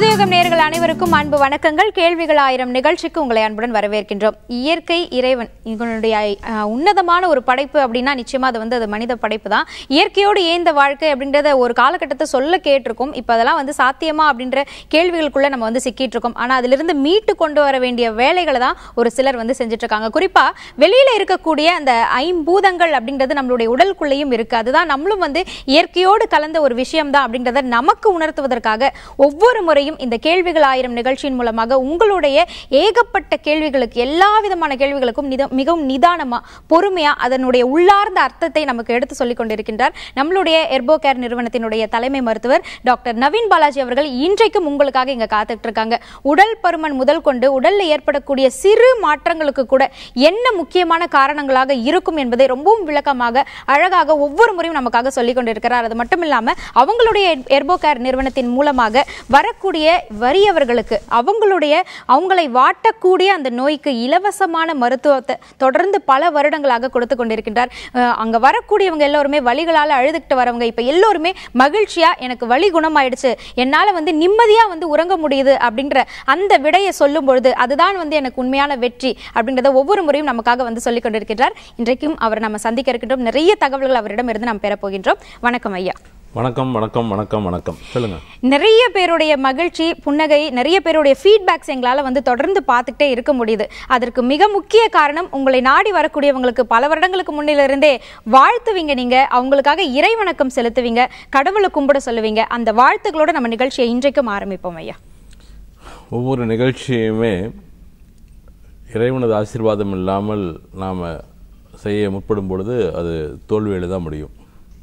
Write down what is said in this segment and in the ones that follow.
புதியுகம் நேயர்கள் அனைவருக்கும் அன்பு வணக்கங்கள் கேள்விகள் ஆயிரம் நிகழ்ச்சிக்கு உங்களை அன்புடன் வரவேற்கின்றோம் இயற்கை இறைவன் இதனுடைய அஹ், உன்னதமான ஒரு படைப்பு அப்படின்னா நிச்சயமா அது வந்து அது மனித படைப்பு தான் இயற்கையோடு ஏந்த வாழ்க்கை அப்படின்றத ஒரு காலகட்டத்தை சொல்ல கேட்டிருக்கோம் இப்போ அதெல்லாம் வந்து சாத்தியமா அப்படின்ற கேள்விகளுக்குள்ள நம்ம வந்து சிக்கிட்டு இருக்கோம் ஆனா அதிலிருந்து மீட்டு கொண்டு வர வேண்டிய வேலைகளை தான் ஒரு சிலர் வந்து செஞ்சுட்டு இருக்காங்க குறிப்பா வெளியில இருக்கக்கூடிய அந்த ஐம்பூதங்கள் அப்படின்றது நம்மளுடைய உடலுக்குள்ளேயும் இருக்கு அதுதான் நம்மளும் வந்து இயற்கையோடு கலந்த ஒரு விஷயம் தான் அப்படின்றத நமக்கு உணர்த்துவதற்காக ஒவ்வொரு முறையும் இந்த கேள்விகள் ஆயிரம் நிகழ்ச்சியின் மூலமாக உங்களுடைய ஏகப்பட்ட கேள்விகளுக்கு எல்லா விதமான கேள்விகளுக்கும் நித மிகவும் நிதானமா பொறுமையா அதனுடைய உள்ளார்ந்த அர்த்தத்தை நமக்கு எடுத்து சொல்லிக் கொண்டிருக்கின்றார் நம்மளுடைய எர்போ கேர் நிறுவனத்தினுடைய தலைமை மருத்துவர் டாக்டர் நவீன் பாலாஜி அவர்கள் இன்றைக்கும் உங்களுக்காக இங்க காத்துட்டு இருக்காங்க உடல் பருமன் முதல் கொண்டு உடல்ல ஏற்படக்கூடிய சிறு மாற்றங்களுக்கு கூட என்ன முக்கியமான காரணங்களாக இருக்கும் என்பதை ரொம்பவும் விளக்கமாக அழகாக ஒவ்வொரு முறையும் நமக்காக சொல்லிக் கொண்டிருக்கிறார் அது மட்டும் இல்லாம அவங்களுடைய எர்போ கேர் நிறுவனத்தின் மூலமாக வரக்கூடிய வறியவர்களுக்கு அவங்களுடைய அவங்களை வாட்டக்கூடிய அந்த நோய்க்கு இலவசமான மருத்துவத்தை தொடர்ந்து பல வருடங்களாக கொடுத்து கொண்டிருக்கின்றார் அஹ் அங்க வரக்கூடியவங்க எல்லோருமே வலிகளால அழுதுகிட்டு வரவங்க இப்ப எல்லோருமே மகிழ்ச்சியா எனக்கு வலி குணமாயிடுச்சு என்னால வந்து நிம்மதியா வந்து உறங்க முடியுது அப்படின்ற அந்த விடையை சொல்லும் பொழுது அதுதான் வந்து எனக்கு உண்மையான வெற்றி அப்படின்றத ஒவ்வொரு முறையும் நமக்காக வந்து சொல்லிக் கொண்டிருக்கின்றார் இன்றைக்கும் அவர் நம்ம சந்திக்க இருக்கின்றோம் நிறைய தகவல்கள் அவரிடம் இருந்து நாம் பெறப் போகின்றோம் வணக்கம் ஐயா வணக்கம் வணக்கம் வணக்கம் வணக்கம் சொல்லுங்க நிறைய பேருடைய மகிழ்ச்சி புன்னகை நிறைய பேருடைய ஃபீட்பேக்ஸ் எங்களால் வந்து தொடர்ந்து பார்த்துக்கிட்டே இருக்க முடியுது அதற்கு மிக முக்கிய காரணம் உங்களை நாடி வரக்கூடியவங்களுக்கு பல வருடங்களுக்கு முன்னிலிருந்தே வாழ்த்துவீங்க நீங்க அவங்களுக்காக இறை வணக்கம் செலுத்துவீங்க கடவுளை கும்பிட சொல்லுவீங்க அந்த வாழ்த்துக்களோட நம்ம நிகழ்ச்சியை இன்றைக்கும் ஆரம்பிப்போம் ஐயா ஒவ்வொரு நிகழ்ச்சியுமே இறைவனது ஆசீர்வாதம் இல்லாமல் நாம் செய்ய முற்படும் பொழுது அது தோல்வியில் தான் முடியும்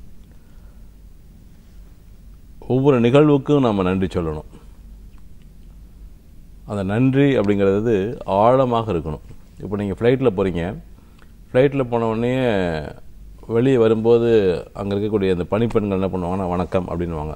ஒவ்வொரு நிகழ்வுக்கும் நாம் நன்றி சொல்லணும் அந்த நன்றி அப்படிங்கிறது ஆழமாக இருக்கணும் இப்போ நீங்கள் ஃப்ளைட்டில் போகிறீங்க ஃப்ளைட்டில் போன உடனே வெளியே வரும்போது அங்கே இருக்கக்கூடிய அந்த பணிப்பெண்கள் என்ன பண்ணுவாங்கன்னா வணக்கம் அப்படின்னுவாங்க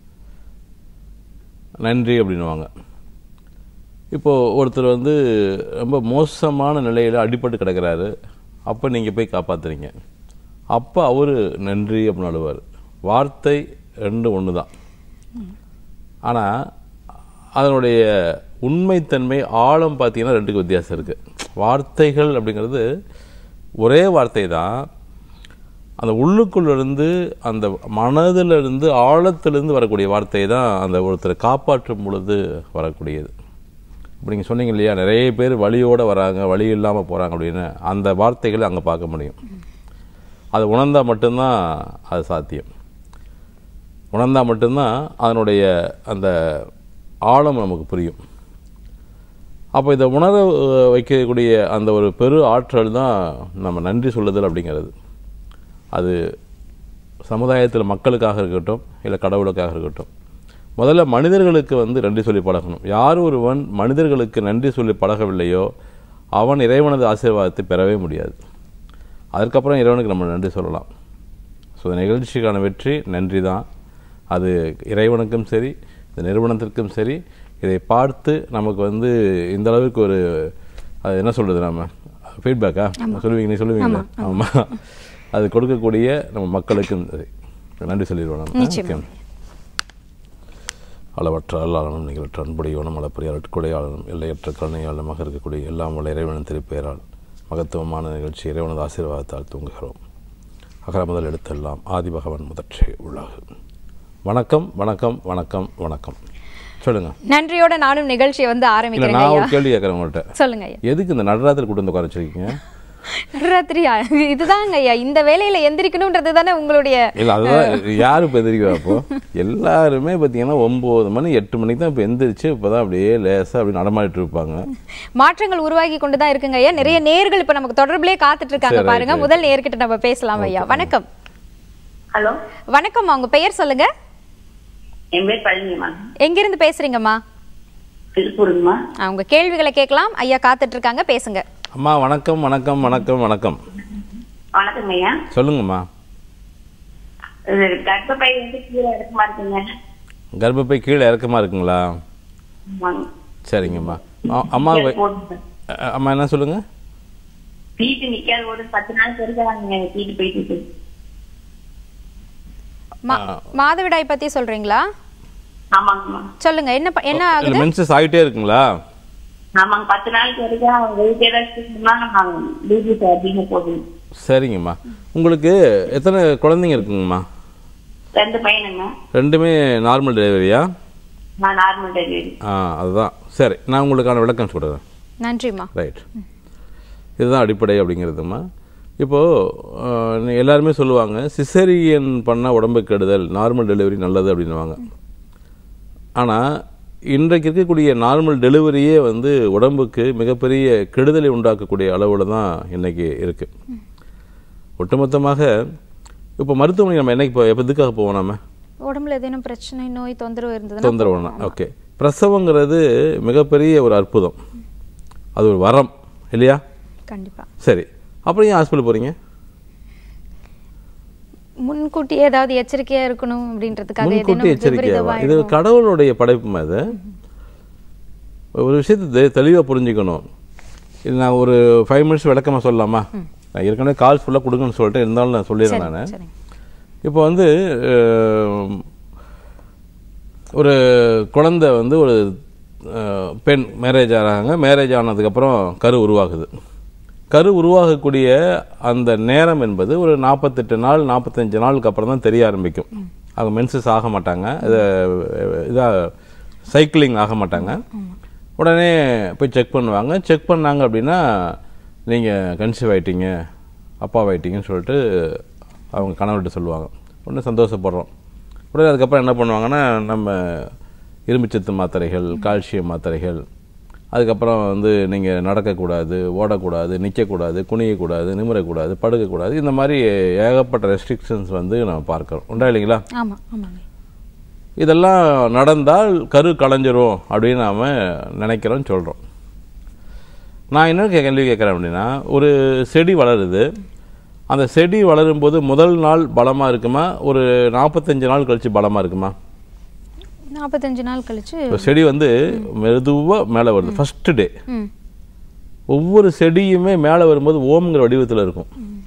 நன்றி அப்படின்னுவாங்க இப்போது ஒருத்தர் வந்து ரொம்ப மோசமான நிலையில் அடிபட்டு கிடக்கிறாரு அப்போ நீங்கள் போய் காப்பாத்துறீங்க அப்போ அவர் நன்றி அப்படின்னு அழுவார் வார்த்தை ரெண்டு ஒன்று தான் ஆனால் அதனுடைய உண்மைத்தன்மை ஆழம் பார்த்தீங்கன்னா ரெண்டுக்கு வித்தியாசம் இருக்குது வார்த்தைகள் அப்படிங்கிறது ஒரே வார்த்தை தான் அந்த உள்ளுக்குள்ளிருந்து அந்த மனதிலிருந்து ஆழத்திலிருந்து வரக்கூடிய வார்த்தை தான் அந்த ஒருத்தரை காப்பாற்றும் பொழுது வரக்கூடியது இப்போ நீங்கள் சொன்னீங்க இல்லையா நிறைய பேர் வழியோடு வராங்க வழி இல்லாமல் போகிறாங்க அப்படின்னு அந்த வார்த்தைகளை அங்கே பார்க்க முடியும் அது உணர்ந்தால் மட்டும்தான் அது சாத்தியம் உணர்ந்தால் மட்டும்தான் அதனுடைய அந்த ஆழம் நமக்கு புரியும் அப்போ இதை உணர அஹ், வைக்கக்கூடிய அந்த ஒரு பெரு ஆற்றல் தான் நம்ம நன்றி சொல்லுதல் அப்படிங்கிறது அது சமுதாயத்தில் மக்களுக்காக இருக்கட்டும் இல்லை கடவுளுக்காக இருக்கட்டும் முதல்ல மனிதர்களுக்கு வந்து நன்றி சொல்லி பழகணும் யார் ஒருவன் மனிதர்களுக்கு நன்றி சொல்லி பழகவில்லையோ அவன் இறைவனது ஆசீர்வாதத்தை பெறவே முடியாது அதற்கப்புறம் இறைவனுக்கு நம்ம நன்றி சொல்லலாம் ஸோ இந்த நிகழ்ச்சிக்கான வெற்றி நன்றி தான் அது இறைவனுக்கும் சரி இந்த நிறுவனத்திற்கும் சரி இதை பார்த்து நமக்கு வந்து இந்த அளவுக்கு ஒரு அது என்ன சொல்றது நம்ம ஃபீட்பேக்கா சொல்லுவீங்க நீ சொல்லுவீங்களா ஆமாம் அது கொடுக்கக்கூடிய நம்ம மக்களுக்கும் சரி நன்றி சொல்லிடுவோம் நம்ம நிச்சயமா. ஓகே. அளவற்ற அல்லாளனும் நிகழற்ற அன்புடையவனும் அளப்பரிய அருட்கொடையாளனும் எல்லையற்ற கருணையாளமாக இருக்கக்கூடிய எல்லாம் உள்ள இறைவனின் திருப்பெயரால் மகத்துவமான நிகழ்ச்சி இறைவனது ஆசீர்வாதத்தால் தூங்குகிறோம் அகர முதல் எடுத்தெல்லாம் ஆதி பகவன் முதற்றே உள்ளாகு வணக்கம் வணக்கம் வணக்கம் வணக்கம் சொல்லுங்க நன்றியோட நானும் நிகழ்ச்சியை வந்து இல்ல ஆரம்பிக்கிறேன் நான் ஐயா ஒரு கேள்வி கேட்கறேன் உங்கள்கிட்ட சொல்லுங்க ஐயா எதுக்கு இந்த நடராத்திரி கூட்டு வந்து உட்கார வச்சிருக்கீங்க நடுராத்திரியா இதுதாங்க ஐயா இந்த வேலையில எந்திரிக்கணும்ன்றது தானே உங்களுடைய இல்ல அதுதான் யாரு இப்போ எந்திரிக்கிறா அப்போ எல்லாருமே பார்த்தீங்கன்னா ஒன்பது மணி எட்டு மணிக்கு தான் இப்போ எந்திரிச்சு இப்போதான் அப்படியே லேசா அப்படி நடமாடிட்டு இருப்பாங்க மாற்றங்கள் உருவாகி கொண்டுதான் இருக்குங்க ஐயா நிறைய நேர்கள் இப்ப நமக்கு தொடர்பிலே காத்துட்டு இருக்காங்க சரி, பாருங்க right, முதல் நேர்கிட்ட நம்ம பேசலாம் ஐயா வணக்கம் ஹலோ வணக்கம் உங்க பெயர் சொல்லுங்க என் பேர் பழனியம்மா எங்கிருந்து பேசுறீங்கம்மா திருப்பூருங்கம்மா ஆ, உங்க கேள்விகளை கேட்கலாம் ஐயா காத்துட்டு இருக்காங்க பேசுங்க அம்மா வணக்கம் வணக்கம் வணக்கம் வணக்கம் வணக்கம் ஐயா சொல்லுங்கம்மா இது கர்ப்பப்பை வந்து கீழே இறக்கமா இருக்குங்க கர்ப்பப்பை கீழே இறக்கமா இருக்குங்களா ஆமாங்க. சரிங்கம்மா அ- அம்மா கீழே வை- போடுங்க. அ- அம்மா என்ன சொல்லுங்க சீட்டு நிக்காத ஒரு பத்து நாள் பெருக்கிறாங்க சீட்டு போயிட்டு இருக்கு. மா- மாதவிடாய் பத்தி சொல்றீங்களா ஆமாங்கம்மா சொல்லுங்க என்ன ப- என்ன இல்லை ஆகுது மென்சஸ் ஆகிட்டே இருக்குங்களா ஆமாங்க பத்து நாளைக்கு வரைக்கும் வெயிட் ஏதாச்சும் பிபி அதிகம் போகுது சரிங்கம்மா உங்களுக்கு எத்தனை குழந்தைங்க இருக்குங்கம்மா ரெண்டு பையனுங்க ரெண்டுமே நார்மல் டெலிவரியா நான் நார்மல் டெலிவரி ஆ அதுதான் சரி நான் உங்களுக்கான விளக்கம் சொல்கிறேன் நன்றிம்மா ரைட் இதுதான் அடிப்படை அப்படிங்கிறதுமா இப்போது எல்லாருமே சொல்லுவாங்க சிசரியன் பண்ண உடம்பு கெடுதல் நார்மல் டெலிவரி நல்லது அப்படின்னுவாங்க ஆனால் இன்றைக்கு இருக்கக்கூடிய நார்மல் டெலிவரியே வந்து உடம்புக்கு மிகப்பெரிய கெடுதலை உண்டாக்கக்கூடிய அளவில் தான் இன்னைக்கு இருக்குது ஒட்டுமொத்தமாக இப்போ மருத்துவமனை நம்ம என்னைக்கு போ எப்போ எதுக்காக போவோம் நம்ம உடம்புல ஏதேனும் பிரச்சனை நோய் தொந்தரவு இருந்ததுன்னா தொந்தரவுனா ஓகே பிரசவங்கிறது மிகப்பெரிய ஒரு அற்புதம் அது ஒரு வரம் இல்லையா கண்டிப்பா சரி அப்புறம் ஏன் ஹாஸ்பிட்டல் போகிறீங்க முன்கூட்டி ஏதாவது எச்சரிக்கையா இருக்கணும் அப்படின்றதுக்காக முன்கூட்டி ஏதேனும் எச்சரிக்கையாவா இது விபரீதமாயிடும். கடவுளுடைய படைப்புமா இது ஒரு விஷயத்தை தெ- தெளிவா புரிஞ்சுக்கணும் இது நான் ஒரு ஃபைவ் மினிட்ஸ் விளக்கமா சொல்லலாமா நான் ஏற்கனவே கால் ஃபுல்லாக கொடுங்கன்னு சொல்லிட்டு இருந்தாலும் நான் சொல்லிடுறேன் சரி, நான் சரிங்க. இப்போ வந்து அஹ், ஒரு குழந்தை வந்து ஒரு அஹ், பெண் மேரேஜ் ஆகிறாங்க மேரேஜ் ஆனதுக்கப்புறம் கரு உருவாகுது கரு உருவாகக்கூடிய அந்த நேரம் என்பது ஒரு நாற்பத்தெட்டு நாள் நாற்பத்தஞ்சு நாளுக்கு அப்புறம் தான் தெரிய ஆரம்பிக்கும் அவங்க மென்சஸ் ஆக மாட்டாங்க இது இதாக சைக்கிளிங் ஆக மாட்டாங்க உடனே போய் செக் பண்ணுவாங்க செக் பண்ணாங்க அப்படின்னா நீங்கள் கன்சீவ் ஆயிட்டீங்க அப்பாவாயிட்டீங்கன்னு சொல்லிட்டு அவங்க கணவர்கிட்ட சொல்லுவாங்க உடனே சந்தோஷப்படுறோம் உடனே அதுக்கப்புறம் என்ன பண்ணுவாங்கன்னா நம்ம இரும்புச்சத்து மாத்திரைகள் கால்சியம் மாத்திரைகள் அதுக்கப்புறம் வந்து நீங்கள் நடக்கக்கூடாது ஓடக்கூடாது நிற்கக்கூடாது குனியக்கூடாது நிமிரக்கூடாது படுக்கக்கூடாது இந்த மாதிரி ஏகப்பட்ட ரெஸ்ட்ரிக்ஷன்ஸ் வந்து நம்ம பார்க்குறோம் உண்டா இல்லைங்களா ஆமா ஆமாங்க இதெல்லாம் நடந்தால் கரு களைஞ்சிரும் அப்படின்னு நாம நினைக்கிறோம் சொல்கிறோம் நான் என்ன கே- கேள்வி கேட்குறேன் அப்படின்னா ஒரு செடி வளருது அந்த செடி வளரும் போது முதல் நாள் பலமாக இருக்குமா ஒரு நாற்பத்தஞ்சு நாள் கழிச்சு பலமாக இருக்குமா நாற்பத்தஞ்சு நாள் கழிச்சு இப்போ செடி வந்து மெதுவாக மேலே வருது ஃபர்ஸ்ட் டே ம் ஒவ்வொரு செடியுமே மேலே வரும்போது ஓம்ங்கிற வடிவத்தில் இருக்கும்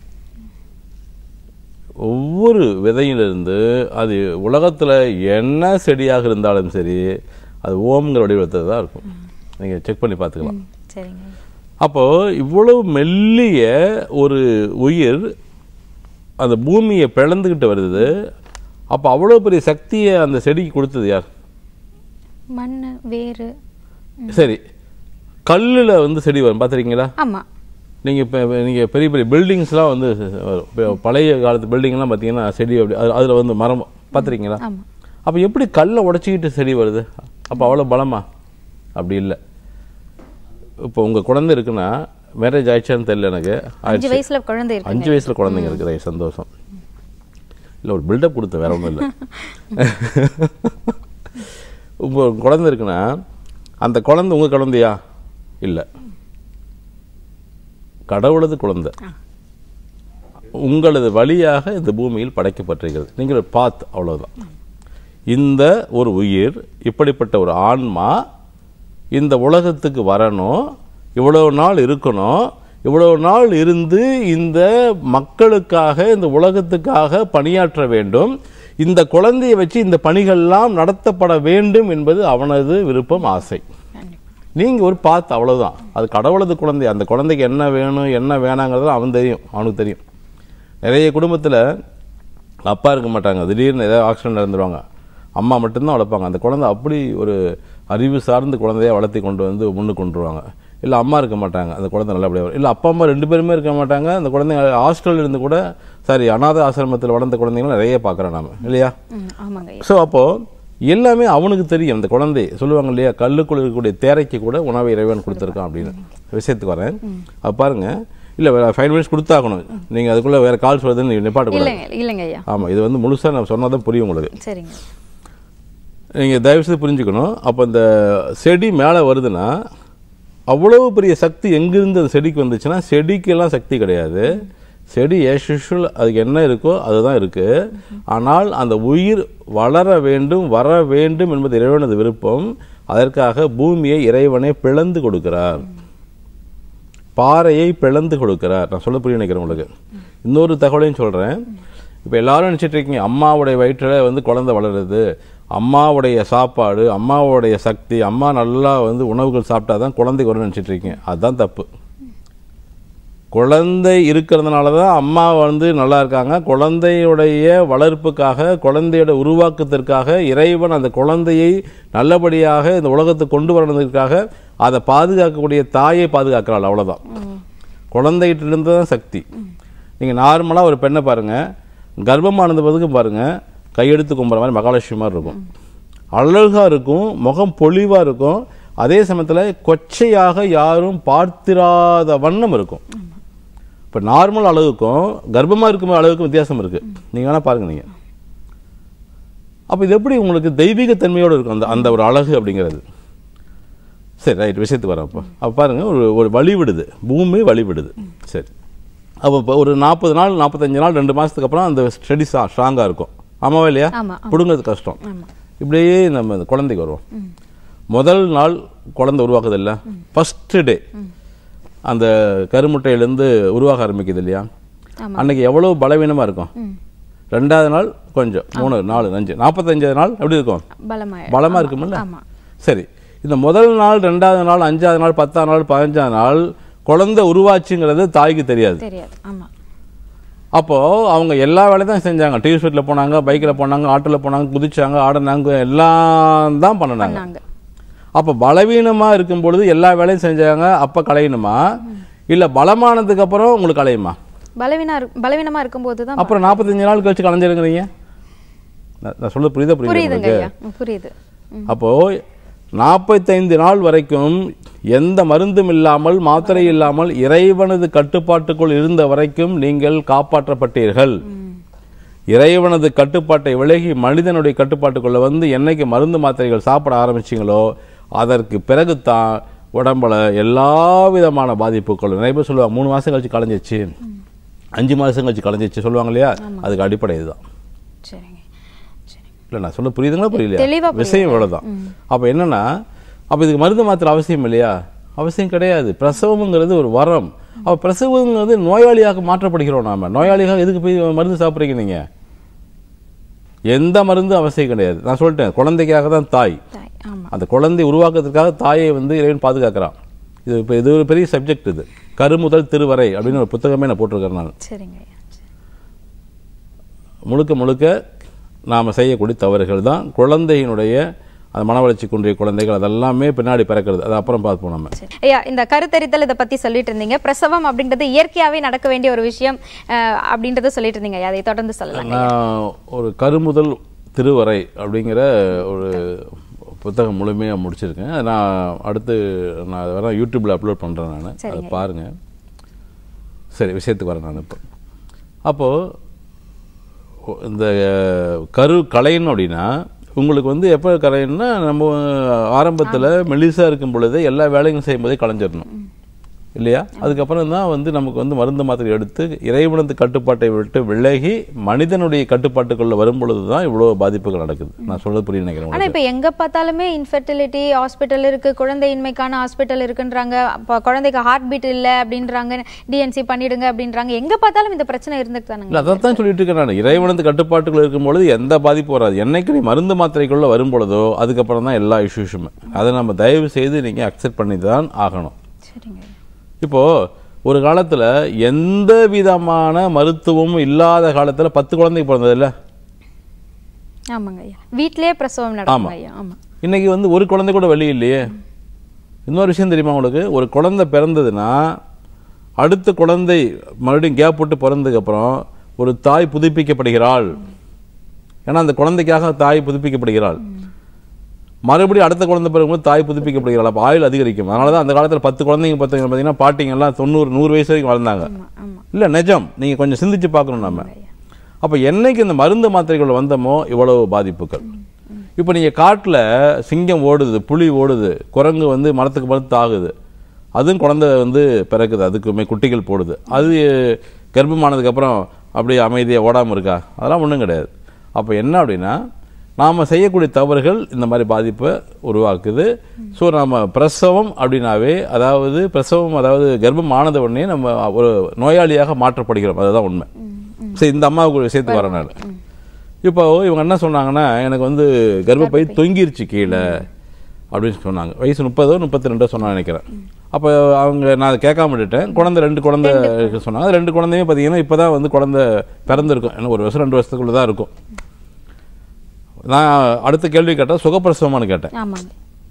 ஒவ்வொரு விதையிலிருந்து அது உலகத்தில் என்ன செடியாக இருந்தாலும் சரி அது ஓம்ங்கிற வடிவத்தில் தான் இருக்கும் நீங்கள் செக் பண்ணி பார்த்துக்கலாம் ம், சரிங்க அப்போ இவ்வளவு மெல்லிய ஒரு உயிர் அந்த பூமியை பிளந்துக்கிட்டு வருது அப்போ அவ்வளோ பெரிய சக்தியை அந்த செடிக்கு கொடுத்தது யார் மண் வேறு சரி கல்லில் வந்து செடி வரும் பார்த்துருக்கீங்களா ஆமா நீங்கள் இப்போ நீங்கள் பெரிய பெரிய பில்டிங்ஸ்லாம் வந்து வரும். இப்ப பழைய காலத்து பில்டிங்லாம் பார்த்தீங்கன்னா செடி அப்படி அது அதில் வந்து மரம் பார்த்துருக்கீங்களா ஆமா அப்போ எப்படி கல்லை உடச்சிக்கிட்டு செடி வருது அப்போ அவ்வளோ பலமா அப்படி இல்லை இப்போ உங்கள் குழந்தை இருக்குன்னா மேரேஜ் ஆயிடுச்சான்னு தெரியல எனக்கு அஞ்சு ஆயிடுச்சு வயசுல குழந்தை இருக்கு அஞ்சு வயசுல குழந்தைங்க இருக்குது சந்தோஷம் இல்லை ஒரு பில்டப் கொடுத்தேன் வேற ஒன்றும் இல்லை உங்கள் குழந்தை இருக்குன்னா அந்த குழந்தை உங்கள் குழந்தையா இல்லை கடவுளது குழந்தை உங்களது வழியாக இந்த பூமியில் படைக்கப்பட்டிருக்கிறது நீங்கள் ஒரு பாத் அவ்வளவுதான் இந்த ஒரு உயிர் இப்படிப்பட்ட ஒரு ஆன்மா இந்த உலகத்துக்கு வரணும் இவ்வளவு நாள் இருக்கணும் இவ்வளவு நாள் இருந்து இந்த மக்களுக்காக இந்த உலகத்துக்காக பணியாற்ற வேண்டும் இந்த குழந்தையை வச்சு இந்த பணிகள்லாம் நடத்தப்பட வேண்டும் என்பது அவனது விருப்பம் ஆசை நீங்க ஒரு பார்த்து அவ்வளவுதான் அது கடவுளது குழந்தை அந்த குழந்தைக்கு என்ன வேணும் என்ன வேணாங்கிறது அவன் தெரியும் அவனுக்கு தெரியும் நிறைய குடும்பத்துல அப்பா இருக்க மாட்டாங்க திடீர்னு ஏதாவது ஆக்சிடென்ட் இருந்துருவாங்க அம்மா மட்டும்தான் வளர்ப்பாங்க அந்த குழந்தை அப்படி ஒரு அறிவு சார்ந்த குழந்தைய வளர்த்தி கொண்டு வந்து முன்னுக்கு கொண்டுருவாங்க இல்லை அம்மா இருக்க மாட்டாங்க அந்த குழந்தை நல்லபடியாக வரும் இல்லை அப்பா அம்மா ரெண்டு பேருமே இருக்க மாட்டாங்க அந்த குழந்தைங்க ஹாஸ்டல்ல இருந்து கூட சாரி அனாதை ஆசிரமத்தில் வளர்ந்த குழந்தைங்களும் நிறைய பார்க்குறோம் நாம இல்லையா ம், ஆமாங்க ஐயா. ஸோ அப்போ எல்லாமே அவனுக்கு தெரியும் அந்த குழந்தை சொல்லுவாங்க இல்லையா கல்லுக்குள்ள இருக்கக்கூடிய தேரைக்கு கூட உணவை இறைவன் கொடுத்துருக்கான் அப்படின்னு விஷயத்துக்கு வரேன் அது பாருங்க இல்ல ஃபைவ் மினிட்ஸ் கொடுத்தாகணும் நீங்க அதுக்குள்ள வேற கால்ஸ் வருதுன்னு நிப்பாட்டக்கூடாது இல்லைங்க இல்லைங்க ஐயா ஆமா இது வந்து முழுசா நான் சொன்னாதான் புரியும் உங்களுக்கு சரிங்க நீங்க தயவு செய்து புரிஞ்சுக்கணும் அப்போ இந்த செடி மேலே வருதுன்னா அவ்வளவு பெரிய சக்தி எங்கிருந்து அந்த செடிக்கு வந்துச்சுன்னா செடிக்கெல்லாம் சக்தி கிடையாது செடி as usual அதுக்கு என்ன இருக்கோ அதுதான் இருக்கு ஆனால் அந்த உயிர் வளர வேண்டும் வர வேண்டும் என்பது இறைவனது விருப்பம் அதற்காக பூமியை இறைவனை பிளந்து கொடுக்கிறார் பாறையை பிளந்து கொடுக்கிறார் நான் சொல்ல புரிய நினைக்கிறேன் உங்களுக்கு இன்னொரு தகவலையும் சொல்றேன் இப்போ எல்லாரும் நினைச்சிட்டு இருக்கீங்க அம்மாவுடைய வயிற்றில் வந்து குழந்தை வளருது அம்மாவுடைய சாப்பாடு அம்மாவுடைய சக்தி அம்மா நல்லா வந்து உணவுகள் சாப்பிட்டா தான் குழந்தைக்கு வரும்னு நினச்சிட்டு இருக்கீங்க அதுதான் தப்பு குழந்தை இருக்கிறதுனால தான் அம்மா வந்து நல்லா இருக்காங்க குழந்தையுடைய வளர்ப்புக்காக குழந்தையோட உருவாக்கத்திற்காக இறைவன் அந்த குழந்தையை நல்லபடியாக இந்த உலகத்துக்கு கொண்டு வரணுன்றதுக்காக அதை பாதுகாக்கக்கூடிய தாயை பாதுகாக்கிறாள் அவ்வளவுதான் குழந்தைகிட்ட இருந்து தான் சக்தி நீங்கள் நார்மலாக ஒரு பெண்ணை பாருங்கள் கர்ப்பமானது பிறகு பாருங்கள் கையெடுத்து கும்புற மாதிரி மகாலட்சுமி மாதிரி இருக்கும் அழகாக இருக்கும் முகம் பொலிவாக இருக்கும் அதே சமயத்தில் கொச்சையாக யாரும் பார்த்திராத வண்ணம் இருக்கும் இப்போ நார்மல் அளவுக்கும் கர்ப்பமாக இருக்கும் அளவுக்கும் வித்தியாசம் இருக்குது நீங்கள் வேணால் பாருங்க நீங்கள் அப்போ இது எப்படி உங்களுக்கு தெய்வீக தன்மையோடு இருக்கும் அந்த அந்த ஒரு அழகு அப்படிங்கிறது சரி ரைட் விஷயத்துக்கு வரேன் அப்போ அப்போ பாருங்கள் ஒரு ஒரு வழி விடுது பூமி வழி விடுது சரி அப்போ இப்போ ஒரு நாற்பது நாள் நாற்பத்தஞ்சு நாள் ரெண்டு மாதத்துக்கு அப்புறம் அந்த ஸ்டடி ஸ்ட்ராங்காக இருக்கும் ஆமாவா இல்லையா ஆமா, ஆமா. பிடுங்கிறது கஷ்டம் ஆமா. இப்படியே நம்ம இந்த குழந்தைக்கு வருவோம் முதல் நாள் குழந்தை உருவாக்குது இல்லை ஃபஸ்ட்டு டே அந்த கருமுட்டையிலேருந்து உருவாக ஆரம்பிக்குது இல்லையா ஆமா. அன்னைக்கு எவ்வளோ பலவீனமாக இருக்கும் ரெண்டாவது நாள் கொஞ்சம் மூணு நாலு அஞ்சு நாற்பத்தஞ்சாவது நாள் எப்படி இருக்கும் பலமாய் பலமா இருக்குமில்ல ஆமா சரி இந்த முதல் நாள் ரெண்டாவது நாள் அஞ்சாவது நாள் பத்தாம் நாள் பதினஞ்சாவது நாள் குழந்தை உருவாச்சுங்கிறது தாய்க்கு தெரியாது தெரியாது ஆமா அப்போ அவங்க எல்லா வேலையும் தான் செஞ்சாங்க டிவி ஷூட்டில் போனாங்க பைக்கில் போனாங்க ஆட்டோல போனாங்க குதிச்சாங்க ஆடினாங்க எல்லாம் தான் பண்ணினாங்க நாங்க அப்போ பலவீனமா இருக்கும் பொழுது எல்லா வேலையும் செஞ்சாங்க அப்ப களையணுமா இல்ல பலமானதுக்கு அப்புறம் உங்களுக்கு களையுமா பலவீனா இரு- பலவீனமா இருக்கும்போது தான் அப்புறம் நாற்பத்தஞ்சு நாள் கழிச்சு களைஞ்சிருக்கிறீங்க நான் நான் சொல்ல புரியுதா புரியுதா புரியுதுங்க உங்களுக்கு ஐயா ம், புரியுது அப்போ நாற்பத்தைந்து நாள் வரைக்கும் எந்த மருந்தும் இல்லாமல் மாத்திரை இல்லாமல் இறைவனது கட்டுப்பாட்டுக்குள் இருந்த வரைக்கும் நீங்கள் காப்பாற்றப்பட்டீர்கள் இறைவனது கட்டுப்பாட்டை விலகி மனிதனுடைய கட்டுப்பாட்டுக்குள்ள வந்து என்னைக்கு மருந்து மாத்திரைகள் சாப்பிட ஆரம்பிச்சீங்களோ அதற்கு பிறகுதான் உடம்புல எல்லா விதமான பாதிப்புகளும் நிறைய பேர் சொல்லுவாங்க மூணு மாசம் கழிச்சு கலைஞ்சிச்சு அஞ்சு மாசம் கழிச்சு கலைஞ்சிச்சு சொல்லுவாங்க இல்லையா அதுக்கு அடிப்படை இதுதான் சரிங்க சரிங்க இல்ல நான் சொல்ல புரியுதுங்களா தெளிவா புரியலையா புரியுது. விஷயம் இவ்வளவுதான் அப்ப என்னன்னா அப்ப இதுக்கு மருந்து மாத்திரை அவசியம் இல்லையா அவசியம் கிடையாது பிரசவம்ங்கிறது ஒரு வரம் அப்ப பிரசவங்கிறது நோயாளியாக மாற்றப்படுகிறோம் நாம நோயாளியாக எதுக்கு போய் மருந்து சாப்பிட்றீங்க நீங்க எந்த மருந்தும் அவசியம் கிடையாது நான் சொல்லிட்டேன் குழந்தைக்காக தான் தாய் தாய் ஆமா அந்த குழந்தை உருவாக்குறதுக்காக தாயை வந்து இறைவன் பாதுகாக்கிறான் இது இப்போ இது ஒரு பெரிய சப்ஜெக்ட் இது கருமுதல் திருவரை அப்படின்னு ஒரு புத்தகமே நான் போட்டிருக்கேன் நான் சரிங்க ஐயா சரி. முழுக்க முழுக்க நாம் செய்யக்கூடிய தவறுகள் தான் குழந்தையினுடைய அந்த மன வளர்ச்சி குன்றிய குழந்தைகள் அதெல்லாமே பின்னாடி பிறக்கிறது அது அப்புறம் பார்ப்போம் நம்ம சரி. ஐயா இந்த கருத்தரித்தல் இதை பத்தி சொல்லிட்டு இருந்தீங்க பிரசவம் அப்படின்றது இயற்கையாவே நடக்க வேண்டிய ஒரு விஷயம் அஹ், அப்படின்றத சொல்லிட்டு இருந்தீங்க ஐயா அதை தொடர்ந்து சொல்லலாம் நான் ஒரு கருமுதல் திருவரை அப்படிங்கிற ஒரு புத்தகம் முழுமையாக முடிச்சிருக்கேன் அதை நான் அடுத்து நான் அதை வேணா யூடியூப்பில் அப்லோட் பண்ணுறேன் நான் அதை சரிங்க. பாருங்கள் சரி விஷயத்துக்கு வரேன் நான் இப்போ அப்போது இந்த கரு கலையணும் அப்படின்னா உங்களுக்கு வந்து எப்போ கலையணும்னா நம்ம ஆரம்பத்தில் மெலிசா இருக்கும் பொழுதே எல்லா வேலையும் செய்யும்போதே கலைஞ்சிடணும் இல்லையா அதுக்கப்புறம் தான் வந்து நமக்கு வந்து மருந்து மாத்திரை எடுத்து இறைவனது கட்டுப்பாட்டை விட்டு விலகி மனிதனுடைய கட்டுப்பாட்டுக்குள்ள வரும் பொழுது தான் இவ்வளோ பாதிப்புகள் நடக்குது நான் சொல்றது புரிய நினைக்கிறேன் ஆனா உங்களுக்கு. இப்ப எங்க பார்த்தாலுமே இன்ஃபெர்டிலிட்டி ஹாஸ்பிட்டல் இருக்கு குழந்தையின்மைக்கான ஹாஸ்பிட்டல் இருக்குன்றாங்க அப்ப குழந்தைக்கு ஹார்ட் பீட் இல்ல அப்படின்றாங்க டிஎன்சி பண்ணிடுங்க அப்படின்றாங்க எங்க பார்த்தாலும் இந்த பிரச்சனை இருந்துட்டு இல்ல தானுங்க அதை தான் சொல்லிட்டு இருக்கேன் நான் இறைவனது கட்டுப்பாட்டுக்குள்ள இருக்கும் பொழுது எந்த பாதிப்பும் வராது என்னைக்கு நீ மருந்து மாத்திரைக்குள்ள வரும் பொழுதோ அதுக்கப்புறம் தான் எல்லா இஷ்யூஸுமே அதை நம்ம தயவு செய்து நீங்க அக்செப்ட் பண்ணி தான் ஆகணும் சரிங்க இப்போ ஒரு காலத்துல எந்த விதமான மருத்துவமும் இல்லாத காலத்துல பத்து குழந்தைக்கு பிறந்தது இல்ல ஆமாங்க ஐயா வீட்லயே பிரசவம் நடக்குங்க ஐயா ஆமா இன்னைக்கு வந்து ஒரு குழந்தை கூட வெளியே இல்லையே இன்னொரு விஷயம் தெரியுமா உங்களுக்கு ஒரு குழந்தை பிறந்ததுன்னா அடுத்த குழந்தை மறுபடியும் கேப் விட்டு பிறந்ததுக்கு அப்புறம் ஒரு தாய் புதுப்பிக்கப்படுகிறாள் ஏன்னா அந்த குழந்தைக்காக தாய் புதுப்பிக்கப்படுகிறாள் மறுபடியும் அடுத்த குழந்தை பிறகும்போது தாய் புதுப்பிக்கப்படுகிறாள் அப்போ ஆயுள் அதிகரிக்கும் அதனால தான் அந்த காலத்தில் பத்து குழந்தைங்க பார்த்தீங்க பார்த்தீங்கன்னா பாட்டிங்க எல்லாம் தொண்ணூறு நூறு வயசு வரைக்கும் வளர்ந்தாங்க ஆமா ஆமா இல்லை நிஜம் நீங்கள் கொஞ்சம் சிந்திச்சு பார்க்கணும் நம்ம அப்போ என்னைக்கு இந்த மருந்து மாத்திரைகள் வந்தமோ இவ்வளவு பாதிப்புகள் இப்போ நீங்கள் காட்டில் சிங்கம் ஓடுது புலி ஓடுது குரங்கு வந்து மரத்துக்கு மரத்து ஆகுது அதுவும் குழந்தை வந்து பிறக்குது அதுக்குமே குட்டிகள் போடுது அது கர்ப்பமானதுக்கப்புறம் அப்படியே அமைதியாக ஓடாமல் இருக்கா அதெல்லாம் ஒன்றும் கிடையாது அப்போ என்ன அப்படின்னா நாம் செய்யக்கூடிய தவறுகள் இந்த மாதிரி பாதிப்பை உருவாக்குது ஸோ நம்ம பிரசவம் அப்படின்னாவே அதாவது பிரசவம் அதாவது கர்ப்பம் ஆனத உடனே நம்ம ஒரு நோயாளியாக மாற்றப்படுகிறோம் அதுதான் உண்மை சரி இந்த அம்மாவுக்கு ஒரு விஷயத்துக்கு வரனால இப்போ இவங்க என்ன சொன்னாங்கன்னா எனக்கு வந்து கர்ப்பப்பை தொங்கிருச்சு கீழே அப்படின்னு சொன்னாங்க வயசு முப்பதோ முப்பத்தி ரெண்டோ சொன்னாங்க நினைக்கிறேன் அப்போ அவங்க நான் அதை கேட்காம விட்டுட்டேன் குழந்தை ரெண்டு குழந்தை இருக்கு சொன்னாங்க அது ரெண்டு குழந்தையும் பார்த்தீங்கன்னா இப்போ தான் வந்து குழந்தை பிறந்திருக்கும் இன்னும் ஒரு வருஷம் ரெண்டு வருஷத்துக்குள்ள தான் இருக்கும் நான் அடுத்த கேள்வி கேட்டேன் சுகப்பிரசவமானு கேட்டேன் ஆமாங்க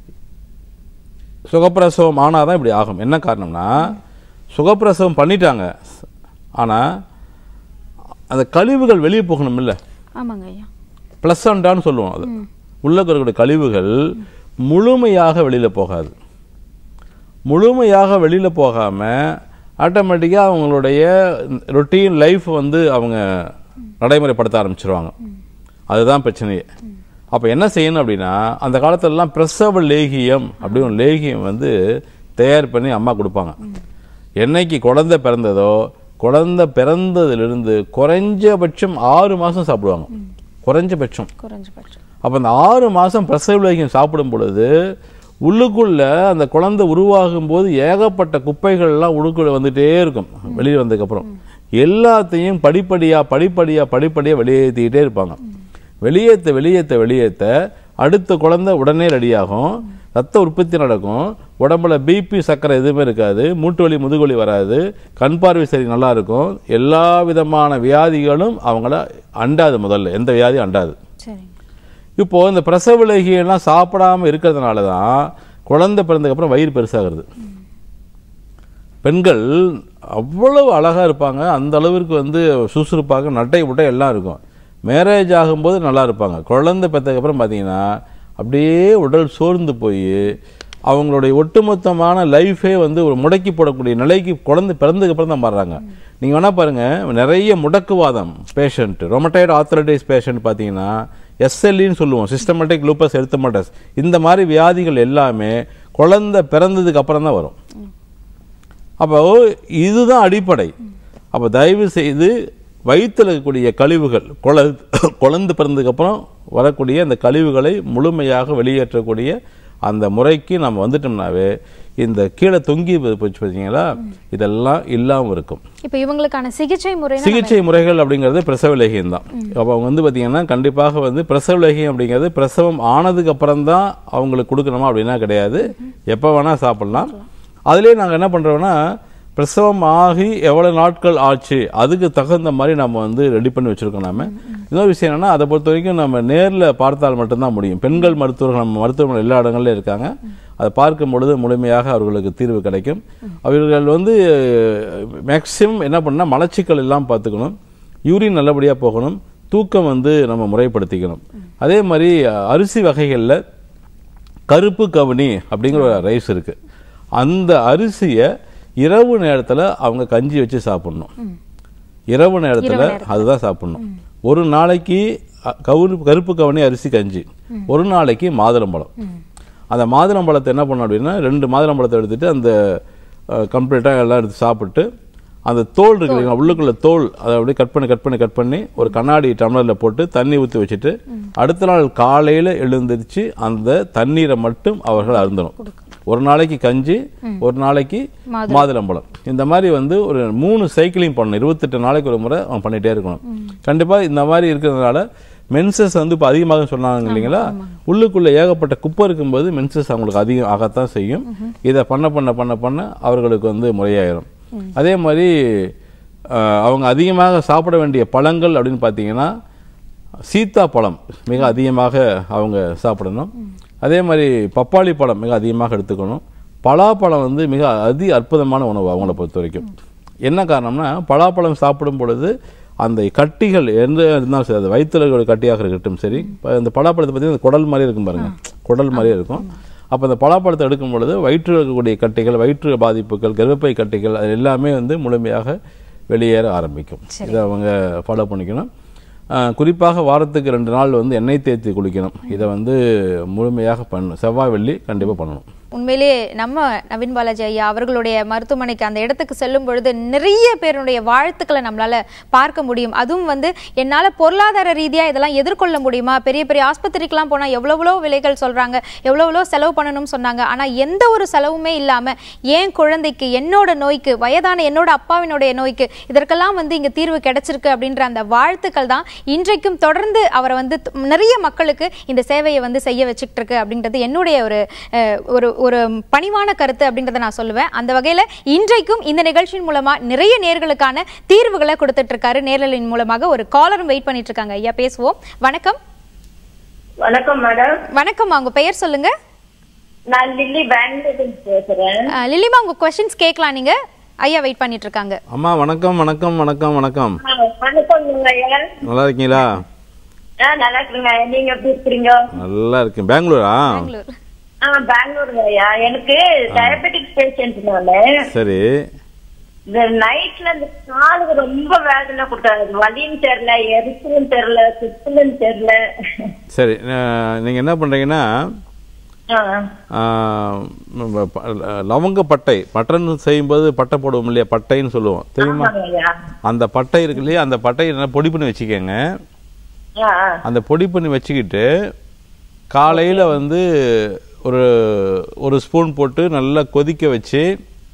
சுகப்பிரசவம் ஆனால் தான் இப்படி ஆகும் என்ன காரணம்னா சுகப்பிரசவம் பண்ணிட்டாங்க ஆனால் அந்த கழிவுகள் வெளியே போகணும் இல்லை ஆமாங்க ஐயா பிளசண்டான்னு சொல்லுவோம் அது உள்ள இருக்கக்கூடிய கழிவுகள் முழுமையாக வெளியில் போகாது முழுமையாக வெளியில் போகாமல் ஆட்டோமேட்டிக்காக அவங்களுடைய ரொட்டீன் லைஃப் வந்து அவங்க நடைமுறைப்படுத்த ஆரம்பிச்சிருவாங்க அதுதான் பிரச்சனையே அப்போ என்ன செய்யணும் அப்படின்னா அந்த காலத்துலலாம் பிரசவ லேகியம் அப்படின்னு ஒரு லேகியம் வந்து தயார் பண்ணி அம்மா கொடுப்பாங்க என்னைக்கு குழந்தை பிறந்ததோ குழந்தை பிறந்ததிலிருந்து குறைஞ்சபட்சம் ஆறு மாதம் சாப்பிடுவாங்க குறைஞ்சபட்சம் குறைஞ்சபட்சம் அப்போ அந்த ஆறு மாதம் பிரசவ லேகியம் சாப்பிடும் பொழுது உள்ளுக்குள்ள அந்த குழந்தை உருவாகும் போது ஏகப்பட்ட குப்பைகள்லாம் உள்ளுக்குள்ள வந்துட்டே இருக்கும் வெளியே வந்ததுக்கப்புறம் எல்லாத்தையும் படிப்படியாக படிப்படியாக படிப்படியாக வெளியேற்றிக்கிட்டே இருப்பாங்க வெளியேற்ற வெளியேற்ற வெளியேற்ற அடுத்த குழந்தை உடனே ரெடியாகும் ரத்த உற்பத்தி நடக்கும் உடம்புல பிபி சர்க்கரை எதுவுமே இருக்காது மூட்டு வலி முதுகுவலி வராது கண் பார்வை சரி நல்லா இருக்கும் எல்லா விதமான வியாதிகளும் அவங்கள அண்டாது முதல்ல எந்த வியாதியும் அண்டாது சரிங்க இப்போ இந்த பிரசவ லேகியெல்லாம் சாப்பிடாம இருக்கிறதுனால தான் குழந்தை பிறந்ததுக்கப்புறம் வயிறு பெருசாகிறது பெண்கள் அவ்வளவு அழகா இருப்பாங்க அந்த அளவிற்கு வந்து சுறுசுறுப்பாக நட்டை முட்டை எல்லாம் இருக்கும் மேரேஜ் ஆகும்போது நல்லா இருப்பாங்க குழந்தை பெற்றதுக்கப்புறம் பார்த்தீங்கன்னா அப்படியே உடல் சோர்ந்து போய் அவங்களுடைய ஒட்டுமொத்தமான லைஃபே வந்து ஒரு முடக்கி போடக்கூடிய நிலைக்கு குழந்தை பிறந்ததுக்கப்புறம் தான் மாறுறாங்க நீங்கள் வேணா பாருங்க நிறைய முடக்குவாதம் பேஷண்ட் ரொமட்டைடு ஆர்த்தரைட்டிஸ் பேஷண்ட் பார்த்தீங்கன்னா எஸ்எல்இன்னு சொல்லுவோம் சிஸ்டமேட்டிக் லூப்பஸ் எர்த்தமட்டஸ் இந்த மாதிரி வியாதிகள் எல்லாமே குழந்தை பிறந்ததுக்கு அப்புறம் தான் வரும் அப்போ இதுதான் அடிப்படை அப்போ தயவு செய்து வயிற்றில் இருக்கக்கூடிய கழிவுகள் குழந்தை குழந்தை பிறந்ததுக்கப்புறம் வரக்கூடிய அந்த கழிவுகளை முழுமையாக வெளியேற்றக்கூடிய அந்த முறைக்கு நம்ம வந்துட்டோம்னாவே இந்த கீழே தொங்கி போச்சு பார்த்தீங்களா இதெல்லாம் இல்லாமல் இருக்கும் இப்போ இவங்களுக்கான சிகிச்சை முறை சிகிச்சை முறைகள் அப்படிங்கிறது பிரசவ லேகியம் தான் அப்போ அவங்க வந்து பார்த்தீங்கன்னா கண்டிப்பாக வந்து பிரசவ லேகியம் அப்படிங்கிறது பிரசவம் ஆனதுக்கு அப்புறம் தான் அவங்களுக்கு கொடுக்கணுமா அப்படின்னா கிடையாது எப்போ வேணால் சாப்பிடலாம் அதுலேயே நாங்கள் என்ன பண்ணுறோம்னா பிரசவம் ஆகி எவ்வளவு நாட்கள் ஆச்சு அதுக்கு தகுந்த மாதிரி நம்ம வந்து ரெடி பண்ணி வச்சிருக்கோம் நாம இன்னொரு விஷயம் என்னன்னா அதை பொறுத்த வரைக்கும் நம்ம நேர்ல பார்த்தால் மட்டும்தான் முடியும் பெண்கள் மருத்துவர்கள் நம்ம மருத்துவமனை எல்லா இடங்கள்லயும் இருக்காங்க அதை பார்க்கும் பொழுது முழுமையாக அவர்களுக்கு தீர்வு கிடைக்கும் அவர்கள் வந்து மேக்சிமம் என்ன பண்ணா மலச்சிக்கல் எல்லாம் பார்த்துக்கணும் யூரின் நல்லபடியா போகணும் தூக்கம் வந்து நம்ம முறைப்படுத்திக்கணும் அதே மாதிரி அரிசி வகைகளில் கருப்பு கவுனி அப்படிங்கிற ஒரு ரைஸ் இருக்கு அந்த அரிசியை இரவு நேரத்துல அவங்க கஞ்சி வச்சு சாப்பிடணும் இரவு நேரத்துல அதுதான் சாப்பிடணும் ஒரு நாளைக்கு அ- கவுரு கருப்பு கவனி அரிசி கஞ்சி ஒரு நாளைக்கு மாதுளம்பழம் அந்த மாதுளம்பழத்தை என்ன பண்ணணும் அப்படின்னா ரெண்டு மாதுளம்பழத்தை எடுத்துட்டு அந்த கம்ப்ளீட்டாக எல்லாம் எடுத்து சாப்பிட்டு அந்த தோல் இருக்கு இல்லைங்களா, உள்ளுக்குள்ள தோல் அதை அப்படியே கட் பண்ணி கட் பண்ணி கட் பண்ணி ஒரு கண்ணாடி டம்ளர்ல போட்டு தண்ணி ஊற்றி வச்சுட்டு அடுத்த நாள் காலையில எழுந்திருச்சு அந்த தண்ணீரை மட்டும் அவர்கள் அருந்தணும் ஒரு நாளைக்கு கஞ்சி ஒரு நாளைக்கு மாதுளம்பழம் இந்த மாதிரி வந்து ஒரு மூணு சைக்கிளிங் பண்ணணும் இருபத்தெட்டு நாளைக்கு ஒரு முறை அவன் பண்ணிட்டே இருக்கணும் கண்டிப்பா இந்த மாதிரி இருக்கிறதுனால மென்சஸ் வந்து இப்போ அதிகமாக சொன்னாங்க இல்லைங்களா உள்ளுக்குள்ள ஏகப்பட்ட குப்பை இருக்கும்போது மென்சஸ் அவங்களுக்கு அதிகம் ஆகத்தான் செய்யும் இதை பண்ண பண்ண பண்ண பண்ண அவர்களுக்கு வந்து முறையாயிரும் அதே மாதிரி அஹ், அவங்க அதிகமாக சாப்பிட வேண்டிய பழங்கள் அப்படின்னு பார்த்தீங்கன்னா சீத்தா பழம் மிக அதிகமாக அவங்க சாப்பிடணும் அதே மாதிரி பப்பாளி பழம் மிக அதிகமாக எடுத்துக்கணும் பலாப்பழம் வந்து மிக அதி அற்புதமான உணவு அவங்கள பொறுத்த வரைக்கும் என்ன காரணம்னா பலாப்பழம் சாப்பிடும் பொழுது அந்த கட்டிகள் எந்த இருந்தாலும் சரி அது வயிற்றுல இருக்கிற கட்டியாக இருக்கட்டும் சரி இப்ப இந்த பலாப்பழத்தை பார்த்தீங்கன்னா இந்த குடல் மாதிரி இருக்கும் பாருங்க குடல் மாதிரியே இருக்கும் அப்போ அந்த பலாப்பழத்தை எடுக்கும் பொழுது வயிற்றில் இருக்கக்கூடிய கட்டிகள் வயிற்று பாதிப்புகள் கர்ப்பப்பை கட்டிகள் அது எல்லாமே வந்து முழுமையாக வெளியேற ஆரம்பிக்கும் இதை அவங்க ஃபாலோ பண்ணிக்கணும் ஆஹ் குறிப்பாக வாரத்துக்கு ரெண்டு நாள் வந்து எண்ணெய் தேய்த்து குளிக்கணும் இதை வந்து முழுமையாக பண்ணணும் செவ்வாய் வெள்ளி கண்டிப்பாக பண்ணணும் உண்மையிலேயே நம்ம நவீன் பாலாஜி ஐயா அவர்களுடைய மருத்துவமனைக்கு அந்த இடத்துக்கு செல்லும் பொழுது நிறைய பேருடைய வாழ்த்துக்களை நம்மளால பார்க்க முடியும் அதுவும் வந்து என்னால பொருளாதார ரீதியா இதெல்லாம் எதிர்கொள்ள முடியுமா பெரிய பெரிய ஆஸ்பத்திரிக்கெல்லாம் போனா எவ்வளவோ விலைகள் சொல்றாங்க எவ்வளவோ செலவு பண்ணணும்னு சொன்னாங்க ஆனா எந்த ஒரு செலவுமே இல்லாம என் குழந்தைக்கு என்னோட நோய்க்கு வயதான என்னோட அப்பாவினுடைய நோய்க்கு இதற்கெல்லாம் வந்து இங்க தீர்வு கிடைச்சிருக்கு அப்படின்ற அந்த வாழ்த்துக்கள் தான் இன்றைக்கும் தொடர்ந்து அவரை வந்து த- நிறைய மக்களுக்கு இந்த சேவையை வந்து செய்ய வச்சுக்கிட்டு இருக்கு அப்படின்றது என்னுடைய ஒரு அஹ், ஒரு ஒரு பணிவான கருத்து அப்படின்றத நான் சொல்லுவேன் அந்த வகையில இன்றைக்கும் இந்த நிகழ்ச்சியின் மூலமா நிறைய நேர்களுக்கான தீர்வுகளை கொடுத்துட்டு இருக்காரு நேரலின் மூலமாக ஒரு காலரும் வெயிட் பண்ணிட்டு இருக்காங்க ஐயா பேசுவோம் வணக்கம் வணக்கம் மேடம் வணக்கம் உங்க பெயர் சொல்லுங்க நான் லில்லி பெங்களூர் பேசுறேன் அஹ், லிலிமா உங்க கொஸ்டின்ஸ் கேட்கலாம் நீங்க ஐயா வெயிட் பண்ணிட்டு இருக்காங்க அம்மா வணக்கம் வணக்கம் வணக்கம் வணக்கம் ஆ, வணக்கம் ஐயா நல்லா இருக்கீங்களா ஆ நல்லா இருக்குங்க நீங்க எப்படி இருக்கிறீங்க நல்லா இருக்கேன் பெங்களூரா பெங்களூர் ஆ பெங்களூர் ஐயா எனக்கு டயபெட்டிக் பேஷண்ட்னால சரி இந்த நைட்ல இந்த காலுக்கு ரொம்ப வேதனை கொடுத்தாரு வலியும் தெரியல எரிச்சலும் தெரியல சுத்தலும் தெரியல சரி அஹ், நீங்க என்ன பண்றீங்கன்னா ஆ, ஆஹ், நம்ம ப- லவங்க பட்டை மட்டன் செய்யும்போது பட்டை போடுவோம் இல்லையா பட்டைன்னு சொல்லுவோம் தெரியுமா ஆமாங்க ஐயா அந்த பட்டை இருக்கு இல்லையா அந்த பட்டையை நல்லா பொடி பண்ணி வச்சுக்கோங்க ஆ, ஆ. அந்த பொடி பண்ணி வச்சுக்கிட்டு காலையில் வந்து ஒரு ஒரு ஸ்பூன் போட்டு நல்லா கொதிக்க வச்சு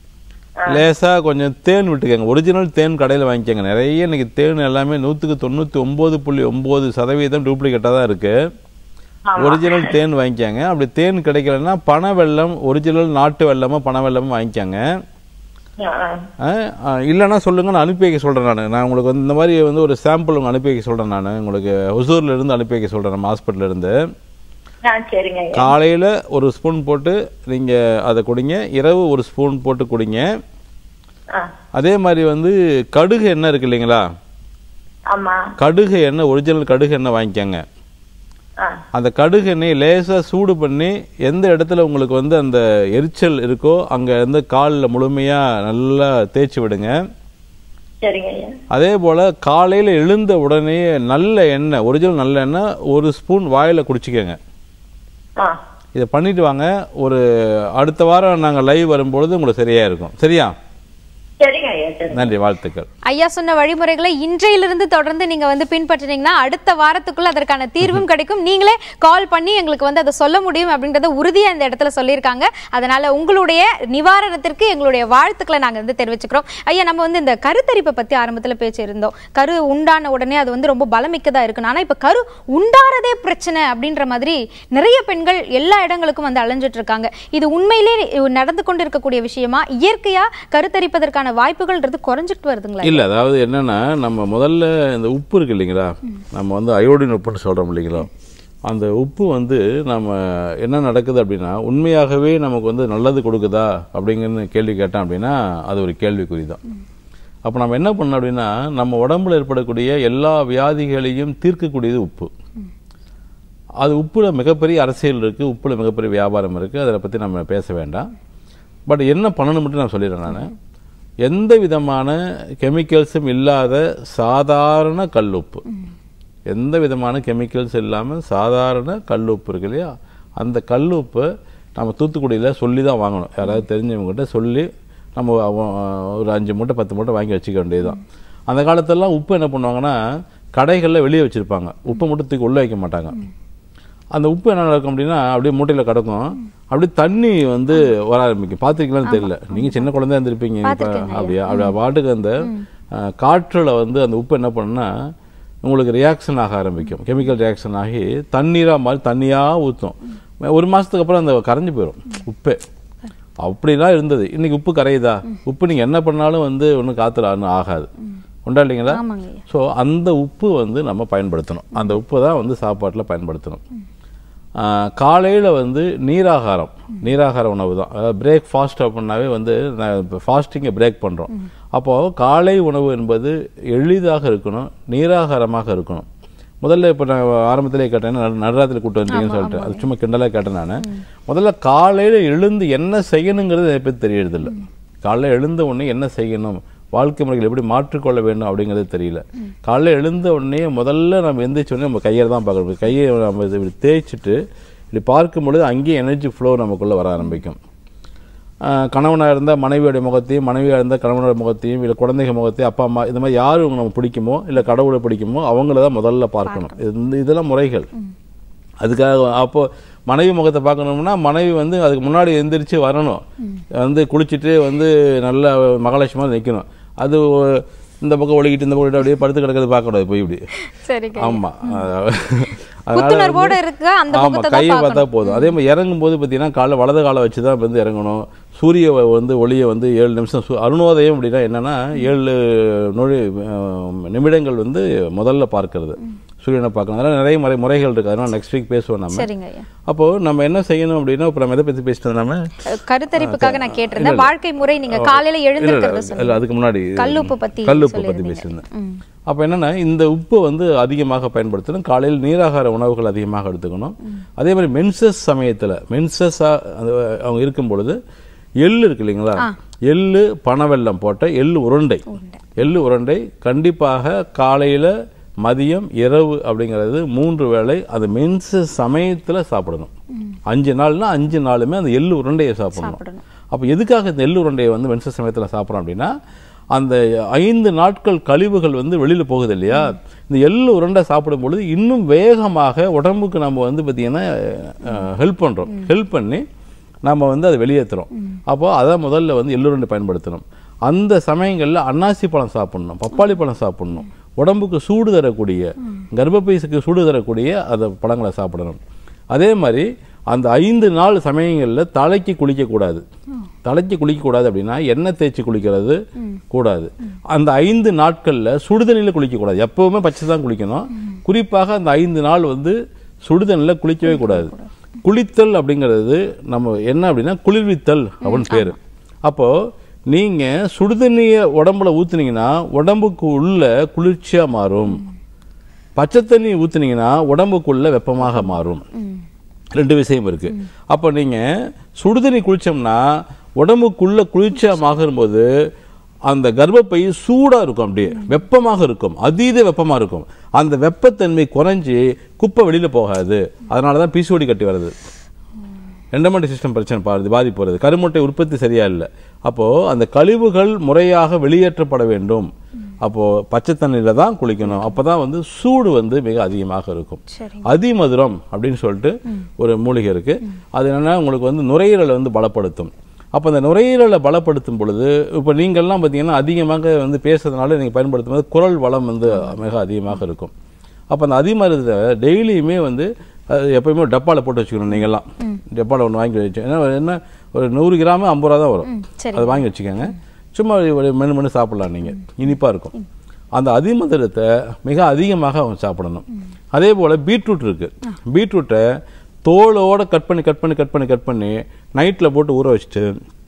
லேசாக கொஞ்சம் தேன் விட்டுக்கோங்க ஒரிஜினல் தேன் கடையில் வாங்கிக்கோங்க நிறைய இன்னைக்கு தேன் எல்லாமே நூற்றுக்கு தொண்ணூற்றி ஒம்பது புள்ளி ஒம்பது சதவீதம் டூப்ளிகேட்டாக தான் இருக்குது ஒரிஜினல் தேன் வாங்கிக்கோங்க அப்படி தேன் கிடைக்கலன்னா பனை வெல்லம் ஒரிஜினல் நாட்டு வெல்லமோ பனை வெல்லமோ வாங்கிக்கோங்க ஆ, ஆ. ஆ, ஆ, இல்லைன்னா சொல்லுங்க நான் அனுப்பி வைக்க சொல்கிறேன் நான் நான் உங்களுக்கு வந்து இந்த மாதிரி வந்து ஒரு சாம்பிள் உங்களுக்கு அனுப்பி வைக்க சொல்கிறேன் நான் உங்களுக்கு ஹுசூர்ல இருந்து அனுப்பி வைக்க சொல்கிறேன் நம்ம ஹாஸ்பிட்டல்ல இருந்து ஆ சரிங்க ஐயா காலையில் ஒரு ஸ்பூன் போட்டு நீங்கள் அதை குடிங்க இரவு ஒரு ஸ்பூன் போட்டு குடிங்க ஆ, அதே மாதிரி வந்து கடுகு எண்ணெய் இருக்கு இல்லைங்களா ஆமா கடுகு எண்ணெய் ஒரிஜினல் கடுகு எண்ணெய் வாங்கிக்கோங்க ஆ, அந்த கடுகு எண்ணெயை லேசாக சூடு பண்ணி எந்த இடத்துல உங்களுக்கு வந்து அந்த எரிச்சல் இருக்கோ அங்கே வந்து காலில் முழுமையாக நல்லா தேய்ச்சி விடுங்க சரிங்க ஐயா அதே போல் காலையில் எழுந்த உடனே நல்ல எண்ணெய் ஒரிஜினல் நல்ல எண்ணெய் ஒரு ஸ்பூன் வாயில் குடிச்சிக்கோங்க ஆ இதை பண்ணிட்டு வாங்க ஒரு அடுத்த வாரம் நாங்கள் லைவ் வரும்பொழுது உங்களுக்கு சரியா இருக்கும் சரியா சரிங்க ஐயா சரி நன்றி வாழ்த்துக்கள் ஐயா சொன்ன வழிமுறைகளை இன்றையிலிருந்து தொடர்ந்து நீங்க வந்து பின்பற்றினீங்கன்னா அடுத்த வாரத்துக்குள்ள அதற்கான தீர்வும் கிடைக்கும் நீங்களே கால் பண்ணி எங்களுக்கு வந்து அதை சொல்ல முடியும் அப்படின்றத உறுதியா இந்த இடத்துல சொல்லியிருக்காங்க அதனால உங்களுடைய நிவாரணத்திற்கு எங்களுடைய வாழ்த்துக்களை நாங்க வந்து தெரிவிச்சுக்கிறோம் ஐயா நம்ம வந்து இந்த கருத்தரிப்பை பத்தி ஆரம்பத்துல பேச்சு இருந்தோம் கரு உண்டான உடனே அது வந்து ரொம்ப பலமிக்கதா இருக்கணும் ஆனா இப்ப கரு உண்டாறதே பிரச்சனை அப்படின்ற மாதிரி நிறைய பெண்கள் எல்லா இடங்களுக்கும் வந்து அலைஞ்சிட்டு இருக்காங்க இது உண்மையிலே நடந்து கொண்டு இருக்கக்கூடிய விஷயமா இயற்கையா கருத்தரிப்பதற்கான வாய்ப்புகள்ன்றது குறைஞ்சிட்டு வருதுங்களா இல்ல அதாவது என்னன்னா நம்ம முதல்ல இந்த உப்பு இருக்கு இல்லைங்களா நம்ம வந்து அயோடின் உப்புன்னு சொல்றோம் இல்லைங்களா அந்த உப்பு வந்து நம்ம என்ன நடக்குது அப்படின்னா உண்மையாகவே நமக்கு வந்து நல்லது கொடுக்குதா அப்படிங்கன்னு கேள்வி கேட்டோம் அப்படின்னா அது ஒரு கேள்விக்குறி தான் அப்போ நம்ம என்ன பண்ணோம் அப்படின்னா நம்ம உடம்புல ஏற்படக்கூடிய எல்லா வியாதிகளையும் தீர்க்கக்கூடியது உப்பு அது உப்புல மிகப்பெரிய அரசியல் இருக்கு உப்புல மிகப்பெரிய வியாபாரம் இருக்கு அதை பத்தி நம்ம பேச வேண்டாம் பட் என்ன பண்ணணும் மட்டும் நான் சொல்லிடுறேன் நான் எந்த விதமான கெமிக்கல்ஸும் இல்லாத சாதாரண கல்லுப்பு எந்த விதமான கெமிக்கல்ஸ் இல்லாமல் சாதாரண கல்லுப்பு இருக்கு இல்லையா அந்த கல்லுப்பை நம்ம தூத்துக்குடியில் சொல்லி தான் வாங்கணும் யாராவது தெரிஞ்சவங்ககிட்ட சொல்லி நம்ம அவ- ஒரு அஞ்சு மூட்டை பத்து மூட்டை வாங்கி வச்சுக்க வேண்டியதுதான் அந்த காலத்திலலாம் உப்பு என்ன பண்ணுவாங்கன்னா கடைகளில் வெளியே வச்சுருப்பாங்க உப்பை மட்டும் தூக்கி உள்ளே வைக்க மாட்டாங்க அந்த உப்பு என்ன நடக்கும் அப்படின்னா அப்படியே மூட்டையில் கிடக்கும் அப்படியே தண்ணி வந்து வர ஆரம்பிக்கும் பார்த்துருக்கீங்களான்னு தெரியல நீங்கள் சின்ன குழந்தையா இருந்திருப்பீங்க இப்போ அப்படியா அப்படி பாட்டுக்கு அந்த அஹ், காற்றுல வந்து அந்த உப்பு என்ன பண்ணுன்னா உங்களுக்கு ரியாக்ஷன் ஆக ஆரம்பிக்கும் கெமிக்கல் ரியாக்ஷன் ஆகி தண்ணீராக மாதிரி தண்ணியாக ஊற்றும் ஒரு மாதத்துக்கு அப்புறம் அந்த கரைஞ்சு போயிடும் உப்பே அப்படிலாம் இருந்தது இன்னைக்கு உப்பு கரையுதா உப்பு நீங்கள் என்ன பண்ணாலும் வந்து ஒன்றும் காத்துல ஒன்றும் ஆகாது உண்டா இல்லைங்களா ஆமாங்க ஐயா. ஸோ அந்த உப்பு வந்து நம்ம பயன்படுத்தணும் அந்த உப்பு தான் வந்து சாப்பாட்டில் பயன்படுத்தணும் காலையில் வந்து நீராகாரம் நீராகார உணவு தான் அதாவது பிரேக் ஃபாஸ்ட் அப்படின்னாவே வந்து இப்போ ஃபாஸ்டிங்கை பிரேக் பண்ணுறோம் அப்போது காலை உணவு என்பது எளிதாக இருக்கணும் நீராகாரமாக இருக்கணும் முதல்ல இப்போ நான் ஆரம்பத்திலே கேட்டேன் நடு- நடுராத்திரி கூட்டு வந்தீங்கன்னு சொல்லிட்டு அது சும்மா கிண்டலாக கேட்டேன் நான் முதல்ல காலையில் எழுந்து என்ன செய்யணுங்கிறது நிறைய பேர் தெரியறதில்ல காலைல எழுந்த உடனே என்ன செய்யணும் வாழ்க்கை முறைகள் எப்படி மாற்றிக்கொள்ள வேண்டும் அப்படிங்கிறது தெரியல காலைல எழுந்த உடனே முதல்ல நம்ம எந்திரிச்ச உடனே நம்ம கையை தான் பார்க்கணும் கையை நம்ம இது இப்படி தேய்ச்சிட்டு இப்படி பார்க்கும் பொழுது அங்கேயே எனர்ஜி ஃப்ளோ நமக்குள்ள வர ஆரம்பிக்கும் கணவனாக இருந்தால் மனைவியோட முகத்தையும் மனைவியாக இருந்தால் கணவனோட முகத்தையும் இல்லை குழந்தைங்க முகத்தையும் அப்பா அம்மா இந்த மாதிரி யார் நம்ம பிடிக்குமோ இல்லை கடவுளை பிடிக்குமோ அவங்கள தான் முதல்ல பார்க்கணும் இது இதெல்லாம் முறைகள் அதுக்காக அப்போ மனைவி முகத்தை பார்க்கணும்னா மனைவி வந்து அதுக்கு முன்னாடி எந்திரிச்சு வரணும் வந்து குளிச்சுட்டு வந்து நல்ல மகாலட்சுமா நிற்கணும் அது ஒ- இந்த பக்கம் ஒழுகிட்டு இந்த பக்கம் அப்படியே படுத்து கிடக்கிறது பார்க்கக்கூடாது போய் இப்படி சரிங்க ஆமா புத்துணர்வோட இருக்க அந்த ஆமா முகத்தை தான் கையை பார்த்தா பார்க்கணும். போதும் அதே மாதிரி இறங்கும் போது பார்த்தீங்கன்னா காலை வலது காலை வச்சு தான் வந்து இறங்கணும் சூரிய வ- வந்து ஒளியை வந்து ஏழு நிமிஷம் சு- அருணோதயம் அப்படின்னா என்னன்னா ஏழு நொழி அஹ், நிமிடங்கள் வந்து முதல்ல பார்க்கிறது சூரியனை பார்க்கணும் அதெல்லாம் நிறைய முறை முறைகள் இருக்கு அதெல்லாம் நெக்ஸ்ட் வீக் பேசுவோம் நம்ம சரிங்க ஐயா அப்போ நம்ம என்ன செய்யணும் அப்படின்னா இப்போ நம்ம எதை பத்தி பேசிட்டு நம்ம அஹ் கருத்தரிப்புக்காக நான் கேட்டிருந்தேன் வாழ்க்கை முறை நீங்க காலையில எழுந்திருக்கிறத இல்ல, இல்ல, அதுக்கு முன்னாடி கல்லுப்பு பத்தி கல்லுப்பு பத்தி சொல்லியிருந்தீங்க. பேசியிருந்தேன் ம். அப்போ என்னன்னா இந்த உப்பு வந்து அதிகமாக பயன்படுத்தணும் காலையில் நீராகார உணவுகள் அதிகமாக எடுத்துக்கணும் அதே மாதிரி மென்சஸ் சமயத்தில் மென்சஸா அவங்க இருக்கும் பொழுது எள்ளு இருக்கு இல்லைங்களா எள்ளு பனவெல்லம் போட்ட எள்ளு உருண்டை எள்ளு உருண்டை கண்டிப்பாக காலையில மதியம் இரவு அப்படிங்கிறது மூன்று வேளை அது மென்சஸ் சமயத்துல சாப்பிடணும் அஞ்சு நாள்னா அஞ்சு நாளுமே அந்த எள்ளு உருண்டையை சாப்பிடணும் சாப்பிடணும். அப்போ எதுக்காக இந்த எள்ளு உருண்டையை வந்து மென்சஸ் சமயத்தில் சாப்பிட்றோம் அப்படின்னா அந்த ஐந்து நாட்கள் கழிவுகள் வந்து வெளியில போகுது இல்லையா இந்த எள்ளு உருண்டை சாப்பிடும் பொழுது இன்னும் வேகமாக உடம்புக்கு நம்ம வந்து பார்த்தீங்கன்னா ஹெல்ப் பண்றோம் ஹெல்ப் பண்ணி நம்ம வந்து அதை வெளியேற்றுறோம் அப்போ அதை முதல்ல வந்து எள்ளு உருண்டை பயன்படுத்தணும் அந்த சமயங்களில் அன்னாசி பழம் சாப்பிடணும் பப்பாளி பழம் சாப்பிடணும் உடம்புக்கு சூடு தரக்கூடிய கர்ப்பப்பைசுக்கு சூடு தரக்கூடிய அந்த பழங்களை சாப்பிடணும் அதே மாதிரி அந்த ஐந்து நாள் சமயங்களில் தலைக்கு குளிக்கக்கூடாது தலைக்கு குளிக்கக்கூடாது அப்படின்னா எண்ணெய் தேய்ச்சி குளிக்கிறது கூடாது அந்த ஐந்து நாட்களில் சுடுதண்ணியில் குளிக்கக்கூடாது எப்பவுமே பச்சை தான் குளிக்கணும் குறிப்பாக அந்த ஐந்து நாள் வந்து சுடுதண்ணியில் குளிக்கவே கூடாது குளித்தல் அப்படிங்கிறது நம்ம என்ன அப்படின்னா குளிர்வித்தல் அப்படின்னு பேர் அப்போ நீங்க சுடுதண்ணியை உடம்புல ஊத்துனீங்கன்னா உடம்புக்கு உள்ள குளிர்ச்சியா மாறும் பச்சை தண்ணி ஊத்துனீங்கன்னா உடம்புக்குள்ள வெப்பமாக மாறும் ரெண்டு விஷயம் இருக்கு அப்போ நீங்க சுடுதண்ணி குளிச்சோம்னா உடம்புக்குள்ள குளிர்ச்சியா மாறும்போது அந்த கர்ப்பப்பை சூடா இருக்கும் அப்படியே வெப்பமாக இருக்கும் அதீத வெப்பமா இருக்கும் அந்த வெப்பத்தன்மை குறைஞ்சி குப்பை வெளியில போகாது அதனால தான் பிசிஓடி கட்டி வருது எண்டமெண்ட் சிஸ்டம் பிரச்சனை பாருது பாதிப்பு வருது கருமுட்டை உற்பத்தி சரியா இல்லை அப்போ அந்த கழிவுகள் முறையாக வெளியேற்றப்பட வேண்டும் அப்போ பச்சை தண்ணியில தான் குளிக்கணும் அப்பதான் வந்து சூடு வந்து மிக அதிகமாக இருக்கும் சரி அதிமதுரம் அப்படின்னு சொல்லிட்டு ஒரு மூலிகை இருக்கு அது என்னன்னா உங்களுக்கு வந்து நுரையீரலை வந்து பலப்படுத்தும் அப்போ அந்த நுரையீரலை பலப்படுத்தும் பொழுது இப்போ நீங்கள்லாம் பார்த்தீங்கன்னா அதிகமாக வந்து பேசுறதுனால நீங்கள் பயன்படுத்தும் போது குரல் வளம் வந்து மிக அதிகமாக இருக்கும் அப்போ அந்த அதிமருந்தை டெய்லியுமே வந்து அது எப்பயுமே டப்பாவில் போட்டு வச்சுக்கணும் நீங்கள்லாம் டப்பாவில் ஒன்று வாங்கி வச்சு ஏன்னா என்ன ஒரு நூறு கிராம் ஐம்பது ரூபா தான் வரும் ம், சரி அதை வாங்கி வச்சுக்கோங்க சும்மா ஒரு மென்று மென்று சாப்பிடலாம் நீங்கள் இனிப்பாக இருக்கும் அந்த அதிமதுரத்தை மிக அதிகமாக அவங்க சாப்பிடணும் அதே போல் பீட்ரூட் இருக்கு பீட்ரூட்டை தோலோட கட் பண்ணி கட் பண்ணி கட் பண்ணி கட் பண்ணி நைட்டில் போட்டு ஊற வச்சுட்டு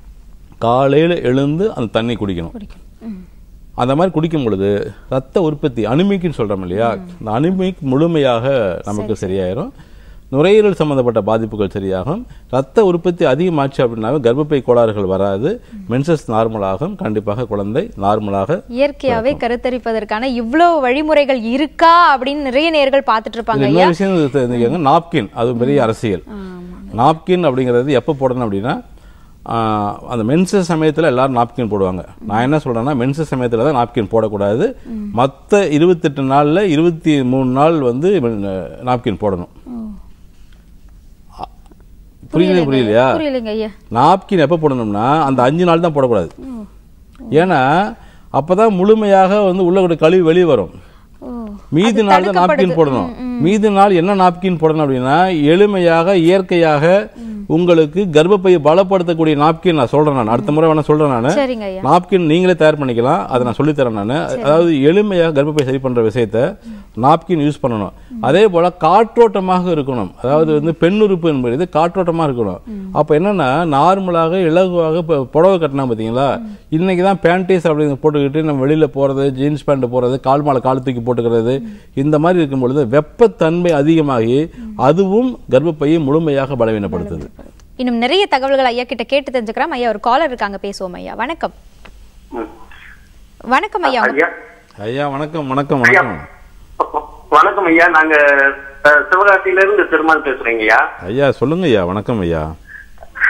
காலையில் எழுந்து அந்த தண்ணி குடிக்கணும் குடிக்கணும் ம். அந்த மாதிரி குடிக்கும் பொழுது ரத்த உற்பத்தி அனிமிக்னு சொல்றோம் இல்லையா இந்த அனிமிக் முழுமையாக நமக்கு சரியாயிரும் நுரையீரல் சம்பந்தப்பட்ட பாதிப்புகள் சரியாகும் ரத்த உற்பத்தி அதிகமாச்சு அப்படின்னாவே கர்ப்பப்பை கோளாறுகள் வராது மென்சஸ் நார்மலாகும் கண்டிப்பாக குழந்தை நார்மலாக இயற்கையாவே கருத்தரிப்பதற்கான இவ்வளவு வழிமுறைகள் இருக்கா அப்படின்னு நிறைய நேர்கள் பார்த்துட்டு இருப்பாங்க இதுல ஐயா இன்னொரு விஷயம் தெரிஞ்சுக்கோங்க நாப்கின் அது பெரிய அரசியல் நாப்கின் அப்படிங்கிறது எப்போ போடணும் அப்படின்னா ஆஹ், அந்த மென்சஸ் சமயத்தில் எல்லாரும் நாப்கின் போடுவாங்க நான் என்ன சொல்றேன்னா மென்சஸ் சமயத்தில் தான் நாப்கின் போடக்கூடாது மற்ற இருபத்தெட்டு நாளில் இருபத்தி மூணு நாள் வந்து நாப்கின் போடணும் புரியல புரியலையா புரியலைங்க ஐயா நாப்கின் எப்போ போடணும்னா அந்த அஞ்சு நாள் தான் போடக்கூடாது ஏன்னா அப்பதான் முழுமையாக வந்து உள்ள கூட கழிவு வெளியே வரும் ஓ மீதி நாள் தான் நாப்கின் போடணும் மீதி நாள் என்ன நாப்கின் போடணும் அப்படின்னா எளிமையாக இயற்கையாக உங்களுக்கு கர்ப்பப்பையை பலப்படுத்தக்கூடிய நாப்கின் நான் சொல்றேன் நான் அடுத்த முறை வேணா சொல்றேன் நான் சரிங்க ஐயா நாப்கின் நீங்களே தயார் பண்ணிக்கலாம் அதை நான் சொல்லித்தரேன் நான் அதாவது எளிமையாக கர்ப்பப்பை சரி பண்ற விஷயத்த நாப்கின் யூஸ் பண்ணணும் அதே போல காற்றோட்டமாக இருக்கணும் அதாவது வந்து பெண்ணுறுப்பு என்பது காற்றோட்டமா இருக்கணும் அப்ப என்னன்னா நார்மலாக இலகுவாக இப்போ புடவை கட்டினா பாத்தீங்களா இன்னைக்கு தான் பேண்டீஸ் அப்படிங்க போட்டுக்கிட்டு நம்ம வெளியில போறது ஜீன்ஸ் பேண்ட் போறது கால் மாலை கால் தூக்கி போட்டுக்கிறது இந்த மாதிரி இருக்கும் பொழுது வெப்பத்தன்மை அதிகமாகி அதுவும் கர்ப்பப்பையை முழுமையாக பலவீனப்படுத்துது இன்னும் நிறைய தகவல்கள் ஐயா கிட்ட கேட்டு தெரிஞ்சுக்கிறோம் ஐயா ஒரு காலர் இருக்காங்க பேசுவோம் ஐயா வணக்கம் வணக்கம் ஐயா ஐயா ஐயா வணக்கம் வணக்கம் ஐயா வணக்கம் வணக்கம் ஐயா நாங்க அஹ், சிவகாசியில இருந்து திருமால் பேசுறேங்க ஐயா ஐயா சொல்லுங்க ஐயா வணக்கம் ஐயா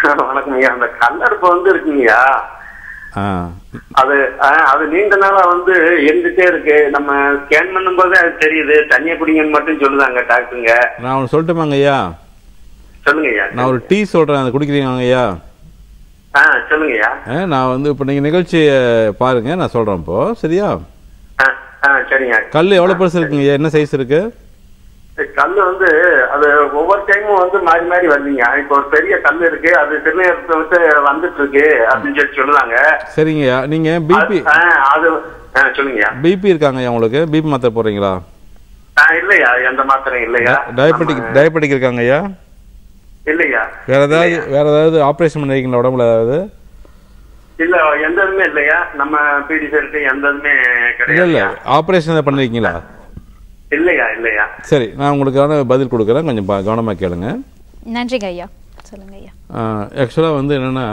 வணக்கம் ஐயா அந்த கல்லறுப்பு வந்து இருக்குங்கய்யா ஆ அது ஆஹ், அது நீண்ட நாளா வந்து இருந்துட்டே இருக்கு நம்ம ஸ்கேன் பண்ணும்போது அது தெரியுது தண்ணியை குடிங்கன்னு மட்டும் சொல்லுதாங்க டாக்டருங்க நான் ஒன்று சொல்லட்டுமாங்க ஐயா சொல்லுங்க ஐயா நான் ஒரு டீ சொல்கிறேன் அதை குடிக்கிறீங்க ஐயா ஆ சொல்லுங்க ஐயா ஆ, நான் வந்து இப்போ நீங்கள் நிகழ்ச்சியை பாருங்கள் நான் சொல்கிறேன் இப்போ சரியா ஆ, ஆ சரிங்க கல் எவ்வளோ பெருசு இருக்குங்க ஐயா என்ன சைஸ் இருக்கு கல் வந்து அது ஒவ்வொரு டைமும் வந்து மாறி மாறி வருவீங்க இப்போ ஒரு பெரிய கல் இருக்கு அது திருநீரத்தை விட்டு வந்துட்டு இருக்கு அப்படின்னு சொல்லி சொல்லுவாங்க சரிங்க ஐயா நீங்கள் பிபி அது- ஆ, அது ஆ, சொல்லுங்கய்யா பிபி இருக்காங்க ஐயா உங்களுக்கு பிபி மாத்திரை போடுறீங்களா ஆ, இல்லையா எந்த மாத்திரையும் இல்லையா டயபெட்டிக் நம்ம- டயபெட்டிக் இருக்காங்க ஐயா இல்லையா வேற ஏதாவது வேற ஏதாவது ஆப்ரேஷன் பண்ணிருக்கீங்களா உடம்புல ஏதாவது இல்ல எந்த இதுமே இல்லையா நம்ம பிடி இருக்கு எந்த இதுமே இல்ல இல்ல கிடையாது ஆப்ரேஷன் ஏதாவது பண்ணிருக்கீங்களா இல்லையா இல்லையா சரி நான் உங்களுக்கான பதில் கொடுக்குறேன் கொஞ்சம் பா- கவனமா கேளுங்க நன்றிங்க ஐயா சொல்லுங்க ஐயா ஆக்சுவலாக வந்து என்னென்னா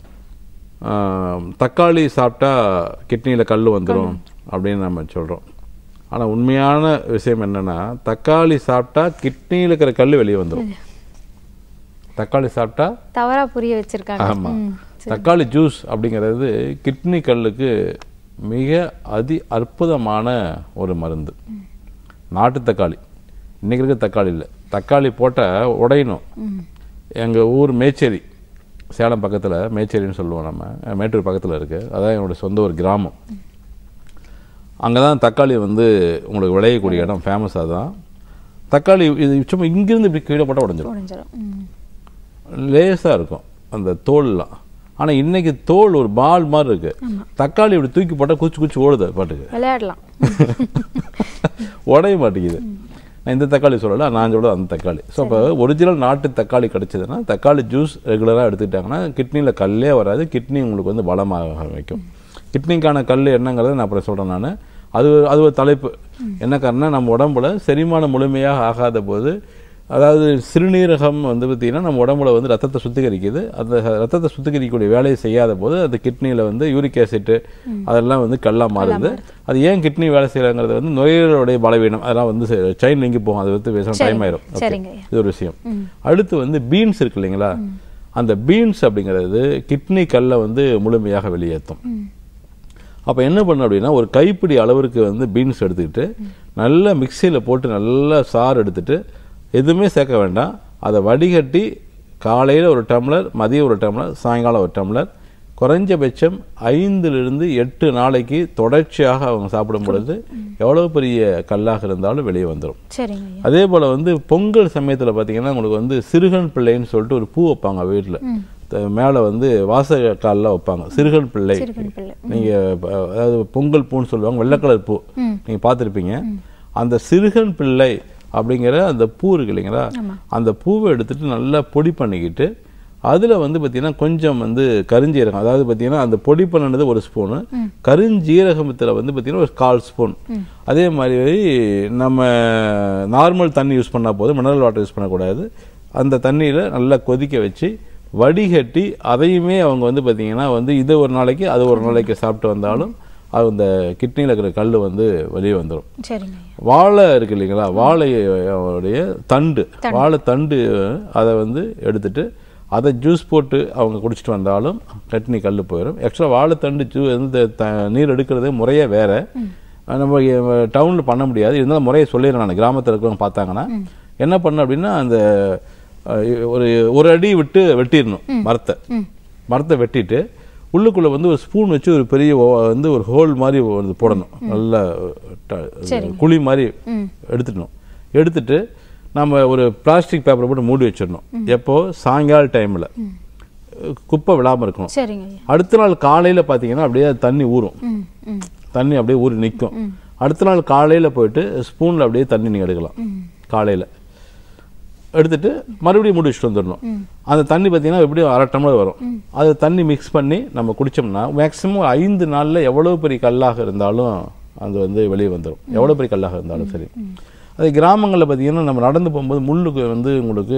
தக்காளி சாப்பிட்டா கிட்னியில் கல் வந்துடும் அப்படின்னு நம்ம சொல்கிறோம் ஆனால் உண்மையான விஷயம் என்னென்னா தக்காளி சாப்பிட்டா கிட்னியில் இருக்கிற கல் வெளியே வந்துடும் தக்காளி சாப்பிட்டா தவறா புரிய வச்சிருக்காங்க ஆமாம் ம். தக்காளி ஜூஸ் அப்படிங்கிறது கிட்னி கல்லுக்கு மிக அதி அற்புதமான ஒரு மருந்து நாட்டு தக்காளி இன்னைக்கு இருக்க தக்காளி இல்லை தக்காளி போட்டால் உடையணும் எங்கள் ஊர் மேச்சேரி சேலம் பக்கத்தில் மேச்சேரின்னு சொல்லுவோம் நம்ம அஹ் மேட்டூர் பக்கத்தில் இருக்குது அதான் என்னோட சொந்த ஒரு கிராமம் அங்கே தான் தக்காளி வந்து உங்களுக்கு விளையக்கூடிய இடம் ஃபேமஸ் அதான் தக்காளி இது சும்மா இங்கிருந்து இப்படி கீழே போட்டால் உடஞ்சிரும் முடிஞ்சிடும் ம். லேசாக இருக்கும் அந்த தோல்லாம் ஆனால் இன்னைக்கு தோல் ஒரு பால் மாதிரி இருக்கு தக்காளி இப்படி தூக்கி போட்டால் குச்சி குச்சி ஓடுது அது பாட்டுக்கு விளையாடலாம் உடைய மாட்டேங்குது நான் இந்த தக்காளி சொல்லல நான் சொல்றது அந்த தக்காளி ஸோ அப்போ ஒரிஜினல் நாட்டு தக்காளி கிடைச்சதுன்னா தக்காளி ஜூஸ் ரெகுலராக எடுத்துக்கிட்டாங்கன்னா கிட்னியில் கல்லே வராது கிட்னி உங்களுக்கு வந்து பலமாக வைக்கும் கிட்னிக்கான கல் என்னங்கிறத நான் அப்புறம் சொல்கிறேன் நான் அது அது ஒரு தலைப்பு என்ன காரணம் நம்ம உடம்புல செரிமானம் முழுமையாக ஆகாத போது அதாவது சிறுநீரகம் வந்து பார்த்தீங்கன்னா நம்ம உடம்புல வந்து ரத்தத்தை சுத்திகரிக்குது அந்த ரத்தத்தை சுத்திகரிக்கக்கூடிய வேலையை செய்யாத போது அந்த கிட்னியில் வந்து யூரிக் ஆசிட் அதெல்லாம் வந்து கல்லா மாறுது அது ஏன் கிட்னி வேலை செய்யறாங்கிறது வந்து நுரையீரலுடைய பலவீனம் அதெல்லாம் வந்து செயின் லிங்கி போகும் அது வந்து பேச டைம் ஆயிரும் Okay. சரிங்க ஐயா. இது ஒரு விஷயம் அடுத்து வந்து பீன்ஸ் இருக்கு இல்லைங்களா அந்த பீன்ஸ் அப்படிங்கிறது கிட்னி கல்லை வந்து முழுமையாக வெளியேற்றும் அப்போ என்ன பண்ணணும் அப்படின்னா ஒரு கைப்பிடி அளவிற்கு வந்து பீன்ஸ் எடுத்துக்கிட்டு நல்லா மிக்சியில் போட்டு நல்லா சாறு எடுத்துட்டு எதுவுமே சேர்க்க வேண்டாம் அதை வடிகட்டி காலையில் ஒரு டம்ளர் மதியம் ஒரு டம்ளர் சாயங்காலம் ஒரு டம்ளர் குறைஞ்சபட்சம் ஐந்திலிருந்து எட்டு நாளைக்கு தொடர்ச்சியாக அவங்க சாப்பிடும் பொழுது எவ்வளவு பெரிய கல்லாக இருந்தாலும் வெளியே வந்துடும் சரிங்க ஐயா அதே போல வந்து பொங்கல் சமயத்துல பாத்தீங்கன்னா உங்களுக்கு வந்து சிறுகன் பிள்ளைன்னு சொல்லிட்டு ஒரு பூ வைப்பாங்க வீட்டுல த- மேல வந்து வாசகாலில் வைப்பாங்க சிறுகன் பிள்ளை சிறுகன் பிள்ளை. நீங்க ப- அதாவது பொங்கல் பூன்னு சொல்லுவாங்க வெள்ளை கலர் பூ நீங்க பார்த்திருப்பீங்க அந்த சிறுகன் பிள்ளை அப்படிங்கிற அந்த பூ இருக்கு இல்லைங்களா அந்த பூவை எடுத்துட்டு நல்லா பொடி பண்ணிக்கிட்டு அதுல வந்து பாத்தீங்கன்னா கொஞ்சம் வந்து கருஞ்சீரகம் அதாவது பாத்தீங்கன்னா அந்த பொடி பண்ணினது ஒரு ஸ்பூனு கருஞ்சீரகத்துல வந்து பாத்தீங்கன்னா ஒரு கால் ஸ்பூன் அதே மாதிரி நம்ம நார்மல் தண்ணி யூஸ் பண்ணா போதும் மினரல் வாட்டர் யூஸ் பண்ணக்கூடாது அந்த தண்ணியில நல்லா கொதிக்க வச்சு வடிகட்டி அதையுமே அவங்க வந்து பாத்தீங்கன்னா வந்து இது ஒரு நாளைக்கு அது ஒரு நாளைக்கு சாப்பிட்டு வந்தாலும் அது அந்த கிட்னியில் இருக்கிற கல் வந்து வெளியே வந்துடும் சரிங்க ஐயா வாழை இருக்கு இல்லைங்களா வாழையோடைய தண்டு வாழை தண்டு அதை வந்து எடுத்துட்டு அதை ஜூஸ் போட்டு அவங்க குடிச்சிட்டு வந்தாலும் கட்னி கல் போயிடும் ஆக்சுவலாக வாழைத்தண்டு ஜூ வந்து த- நீர் எடுக்கிறது முறையே வேற நம்ம டவுனில் பண்ண முடியாது இருந்தாலும் முறையை சொல்லிடுறேன் நான் கிராமத்தில் இருக்கிறவங்க பார்த்தாங்கன்னா என்ன பண்ண அப்படின்னா அந்த அஹ், ஒரு ஒரு அடி விட்டு வெட்டிடணும் மரத்தை மரத்தை வெட்டிட்டு உள்ளுக்குள்ள வந்து ஒரு ஸ்பூன் வச்சு ஒரு பெரிய ஓ- வந்து ஒரு ஹோல் மாதிரி ஒரு போடணும் நல்ல ட- குழி மாதிரி எடுத்துடணும் எடுத்துட்டு நம்ம ஒரு பிளாஸ்டிக் பேப்பரை போட்டு மூடி வச்சிடணும் எப்போ சாயங்கால டைம்ல குப்பை விழாம இருக்கணும் சரிங்க ஐயா அடுத்த நாள் காலையில பாத்தீங்கன்னா அப்படியே அது தண்ணி ஊறும் ம் ம் தண்ணி அப்படியே ஊறி நிற்கும் அடுத்த நாள் காலையில போயிட்டு ஸ்பூன்ல அப்படியே தண்ணி நீங்க எடுக்கலாம் காலையில எடுத்துட்டு மறுபடியும் மூடி வச்சுட்டு வந்துடணும் அந்த தண்ணி பார்த்தீங்கன்னா எப்படியும் அரை டம்ளர் வரும் அது தண்ணி மிக்ஸ் பண்ணி நம்ம குடிச்சோம்னா மேக்ஸிமம் ஐந்து நாள்ல எவ்வளவு பெரிய கல்லாக இருந்தாலும் அது வந்து வெளியே வந்துடும் எவ்வளவு பெரிய கல்லாக இருந்தாலும் சரி அது கிராமங்களில் பார்த்தீங்கன்னா நம்ம நடந்து போகும்போது முள்ளுக்கு வந்து உங்களுக்கு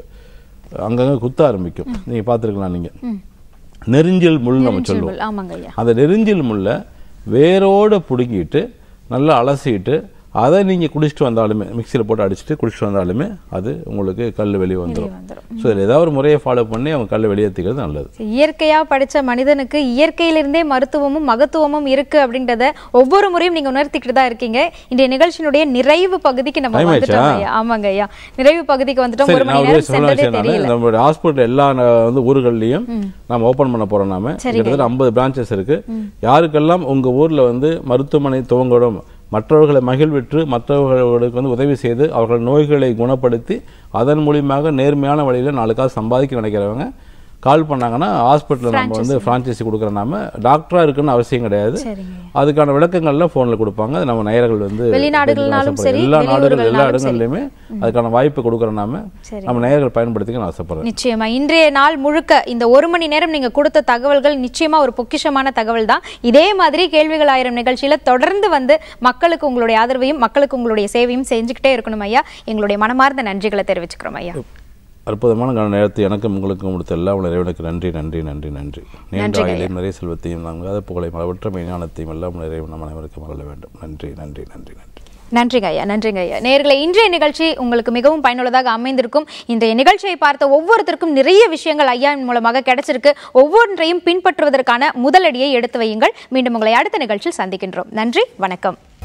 அங்கங்க குத்த ஆரம்பிக்கும் நீங்க பார்த்துருக்கலாம் நீங்க நெரிஞ்சல் முள் நம்ம சொல்லுவோம் நெரிஞ்சல் ஆமாங்க ஐயா அந்த நெரிஞ்சில் முள்ள வேரோட பிடுங்கிட்டு நல்லா அலசிட்டு அதை நீங்கள் குடிச்சிட்டு வந்தாலுமே மிக்சியில் போட்டு அடிச்சுட்டு குடிச்சிட்டு வந்தாலுமே அது உங்களுக்கு கல் வெளியே வந்துடும் வந்துரும். ஸோ இதில் ஏதாவது ஒரு முறையை ஃபாலோ பண்ணி அவங்க கல் வெளியேற்றிக்கிறது நல்லது இயற்கையா படிச்ச மனிதனுக்கு இயற்கையிலிருந்தே மருத்துவமும் மகத்துவமும் இருக்கு அப்படின்றத ஒவ்வொரு முறையும் நீங்க உணர்த்திக்கிட்டு தான் இருக்கீங்க இன்றைய நிகழ்ச்சியினுடைய நிறைவு பகுதிக்கு நம்ம Time வந்துட்டோம் ஆயிடுச்சா? ஐயா ஆமாங்க ஐயா நிறைவு பகுதிக்கு வந்துட்டோம் சரி ஒரு நான் மணி ஒரு நேரம் சொல்ல சென்றதே விஷயம் தெரியல நம்மளுடைய ஹாஸ்பிட்டல் எல்லா ந- வந்து ஊர்கள்லையும் நம்ம ஓபன் பண்ண போறோம் நாம கிட்டத்தட்ட ஐம்பது பிரான்ச்சஸ் இருக்கு யாருக்கெல்லாம் உங்க ஊர்ல வந்து மருத்துவமனை துவங்கணும் மற்றவர்களை மகிழ்விற்று மற்றவர்களுக்கு வந்து உதவி செய்து அவர்கள் நோய்களை குணப்படுத்தி அதன் மூலியமாக நேர்மையான வழியில நாலு காசு சம்பாதிக்க நினைக்கிறவங்க கால் பண்ணாங்கன்னா ஹாஸ்பிட்டலில் நம்ம வந்து ஃப்ரான்ச்சைசி கொடுக்குற நாம டாக்டரா இருக்குன்னு அவசியம் கிடையாது சரிங்க அதுக்கான விளக்கங்கள்லாம் ஃபோனில் கொடுப்பாங்க அது நம்ம நேயர்கள் வந்து வெளிநாடுகள்னாலும் தெரிஞ்சுக்க சரி, ஆசைப்படுறேன். எல்லா நாடுகள் எல்லா வெளியூர்கள்னாலும் சரி. இடங்கள்லையுமே அதுக்கான வாய்ப்பு கொடுக்குறோம் நாம சரி. நம்ம நேயர்கள் பயன்படுத்திக்க நான் ஆசைப்படுறேன் நிச்சயமா இன்றைய நாள் முழுக்க இந்த ஒரு மணி நேரம் நீங்க கொடுத்த தகவல்கள் நிச்சயமா ஒரு பொக்கிஷமான தகவல் தான் இதே மாதிரி கேள்விகள் ஆயிரம் நிகழ்ச்சியில தொடர்ந்து வந்து மக்களுக்கு உங்களுடைய ஆதரவையும் மக்களுக்கு உங்களுடைய சேவையும் செஞ்சுக்கிட்டே இருக்கணும் ஐயா எங்களுடைய மனமார்ந்த நன்றிகளை தெரிவிச்சுக்கிறோம் ஐயா அற்புதமான கால நேரத்தை எனக்கும் உங்களுக்கும் கொடுத்த எல்லா உள்ள இறைவனுக்கு நன்றி நன்றி நன்றி நன்றி நீண்ட நன்றிங்க ஆயுளையும் நிறைய செல்வத்தையும் நாங்கள் புகழை அளவற்ற ஞானத்தையும் எல்லாம் இறைவன் நம் அனைவருக்கும் மகள வேண்டும் நன்றி நன்றி நன்றி நன்றி நன்றிங்க ஐயா நன்றிங்க ஐயா நேர்களை இன்றைய நிகழ்ச்சி உங்களுக்கு மிகவும் பயனுள்ளதாக அமைந்திருக்கும் இன்றைய நிகழ்ச்சியை பார்த்த ஒவ்வொருத்தருக்கும் நிறைய விஷயங்கள் ஐயாவின் மூலமாக கிடைச்சிருக்கு ஒவ்வொன்றையும் பின்பற்றுவதற்கான முதலடியை எடுத்து வையுங்கள் மீண்டும் உங்களை அடுத்த நிகழ்ச்சியில் சந்திக்கின்றோம் நன்றி வணக்கம்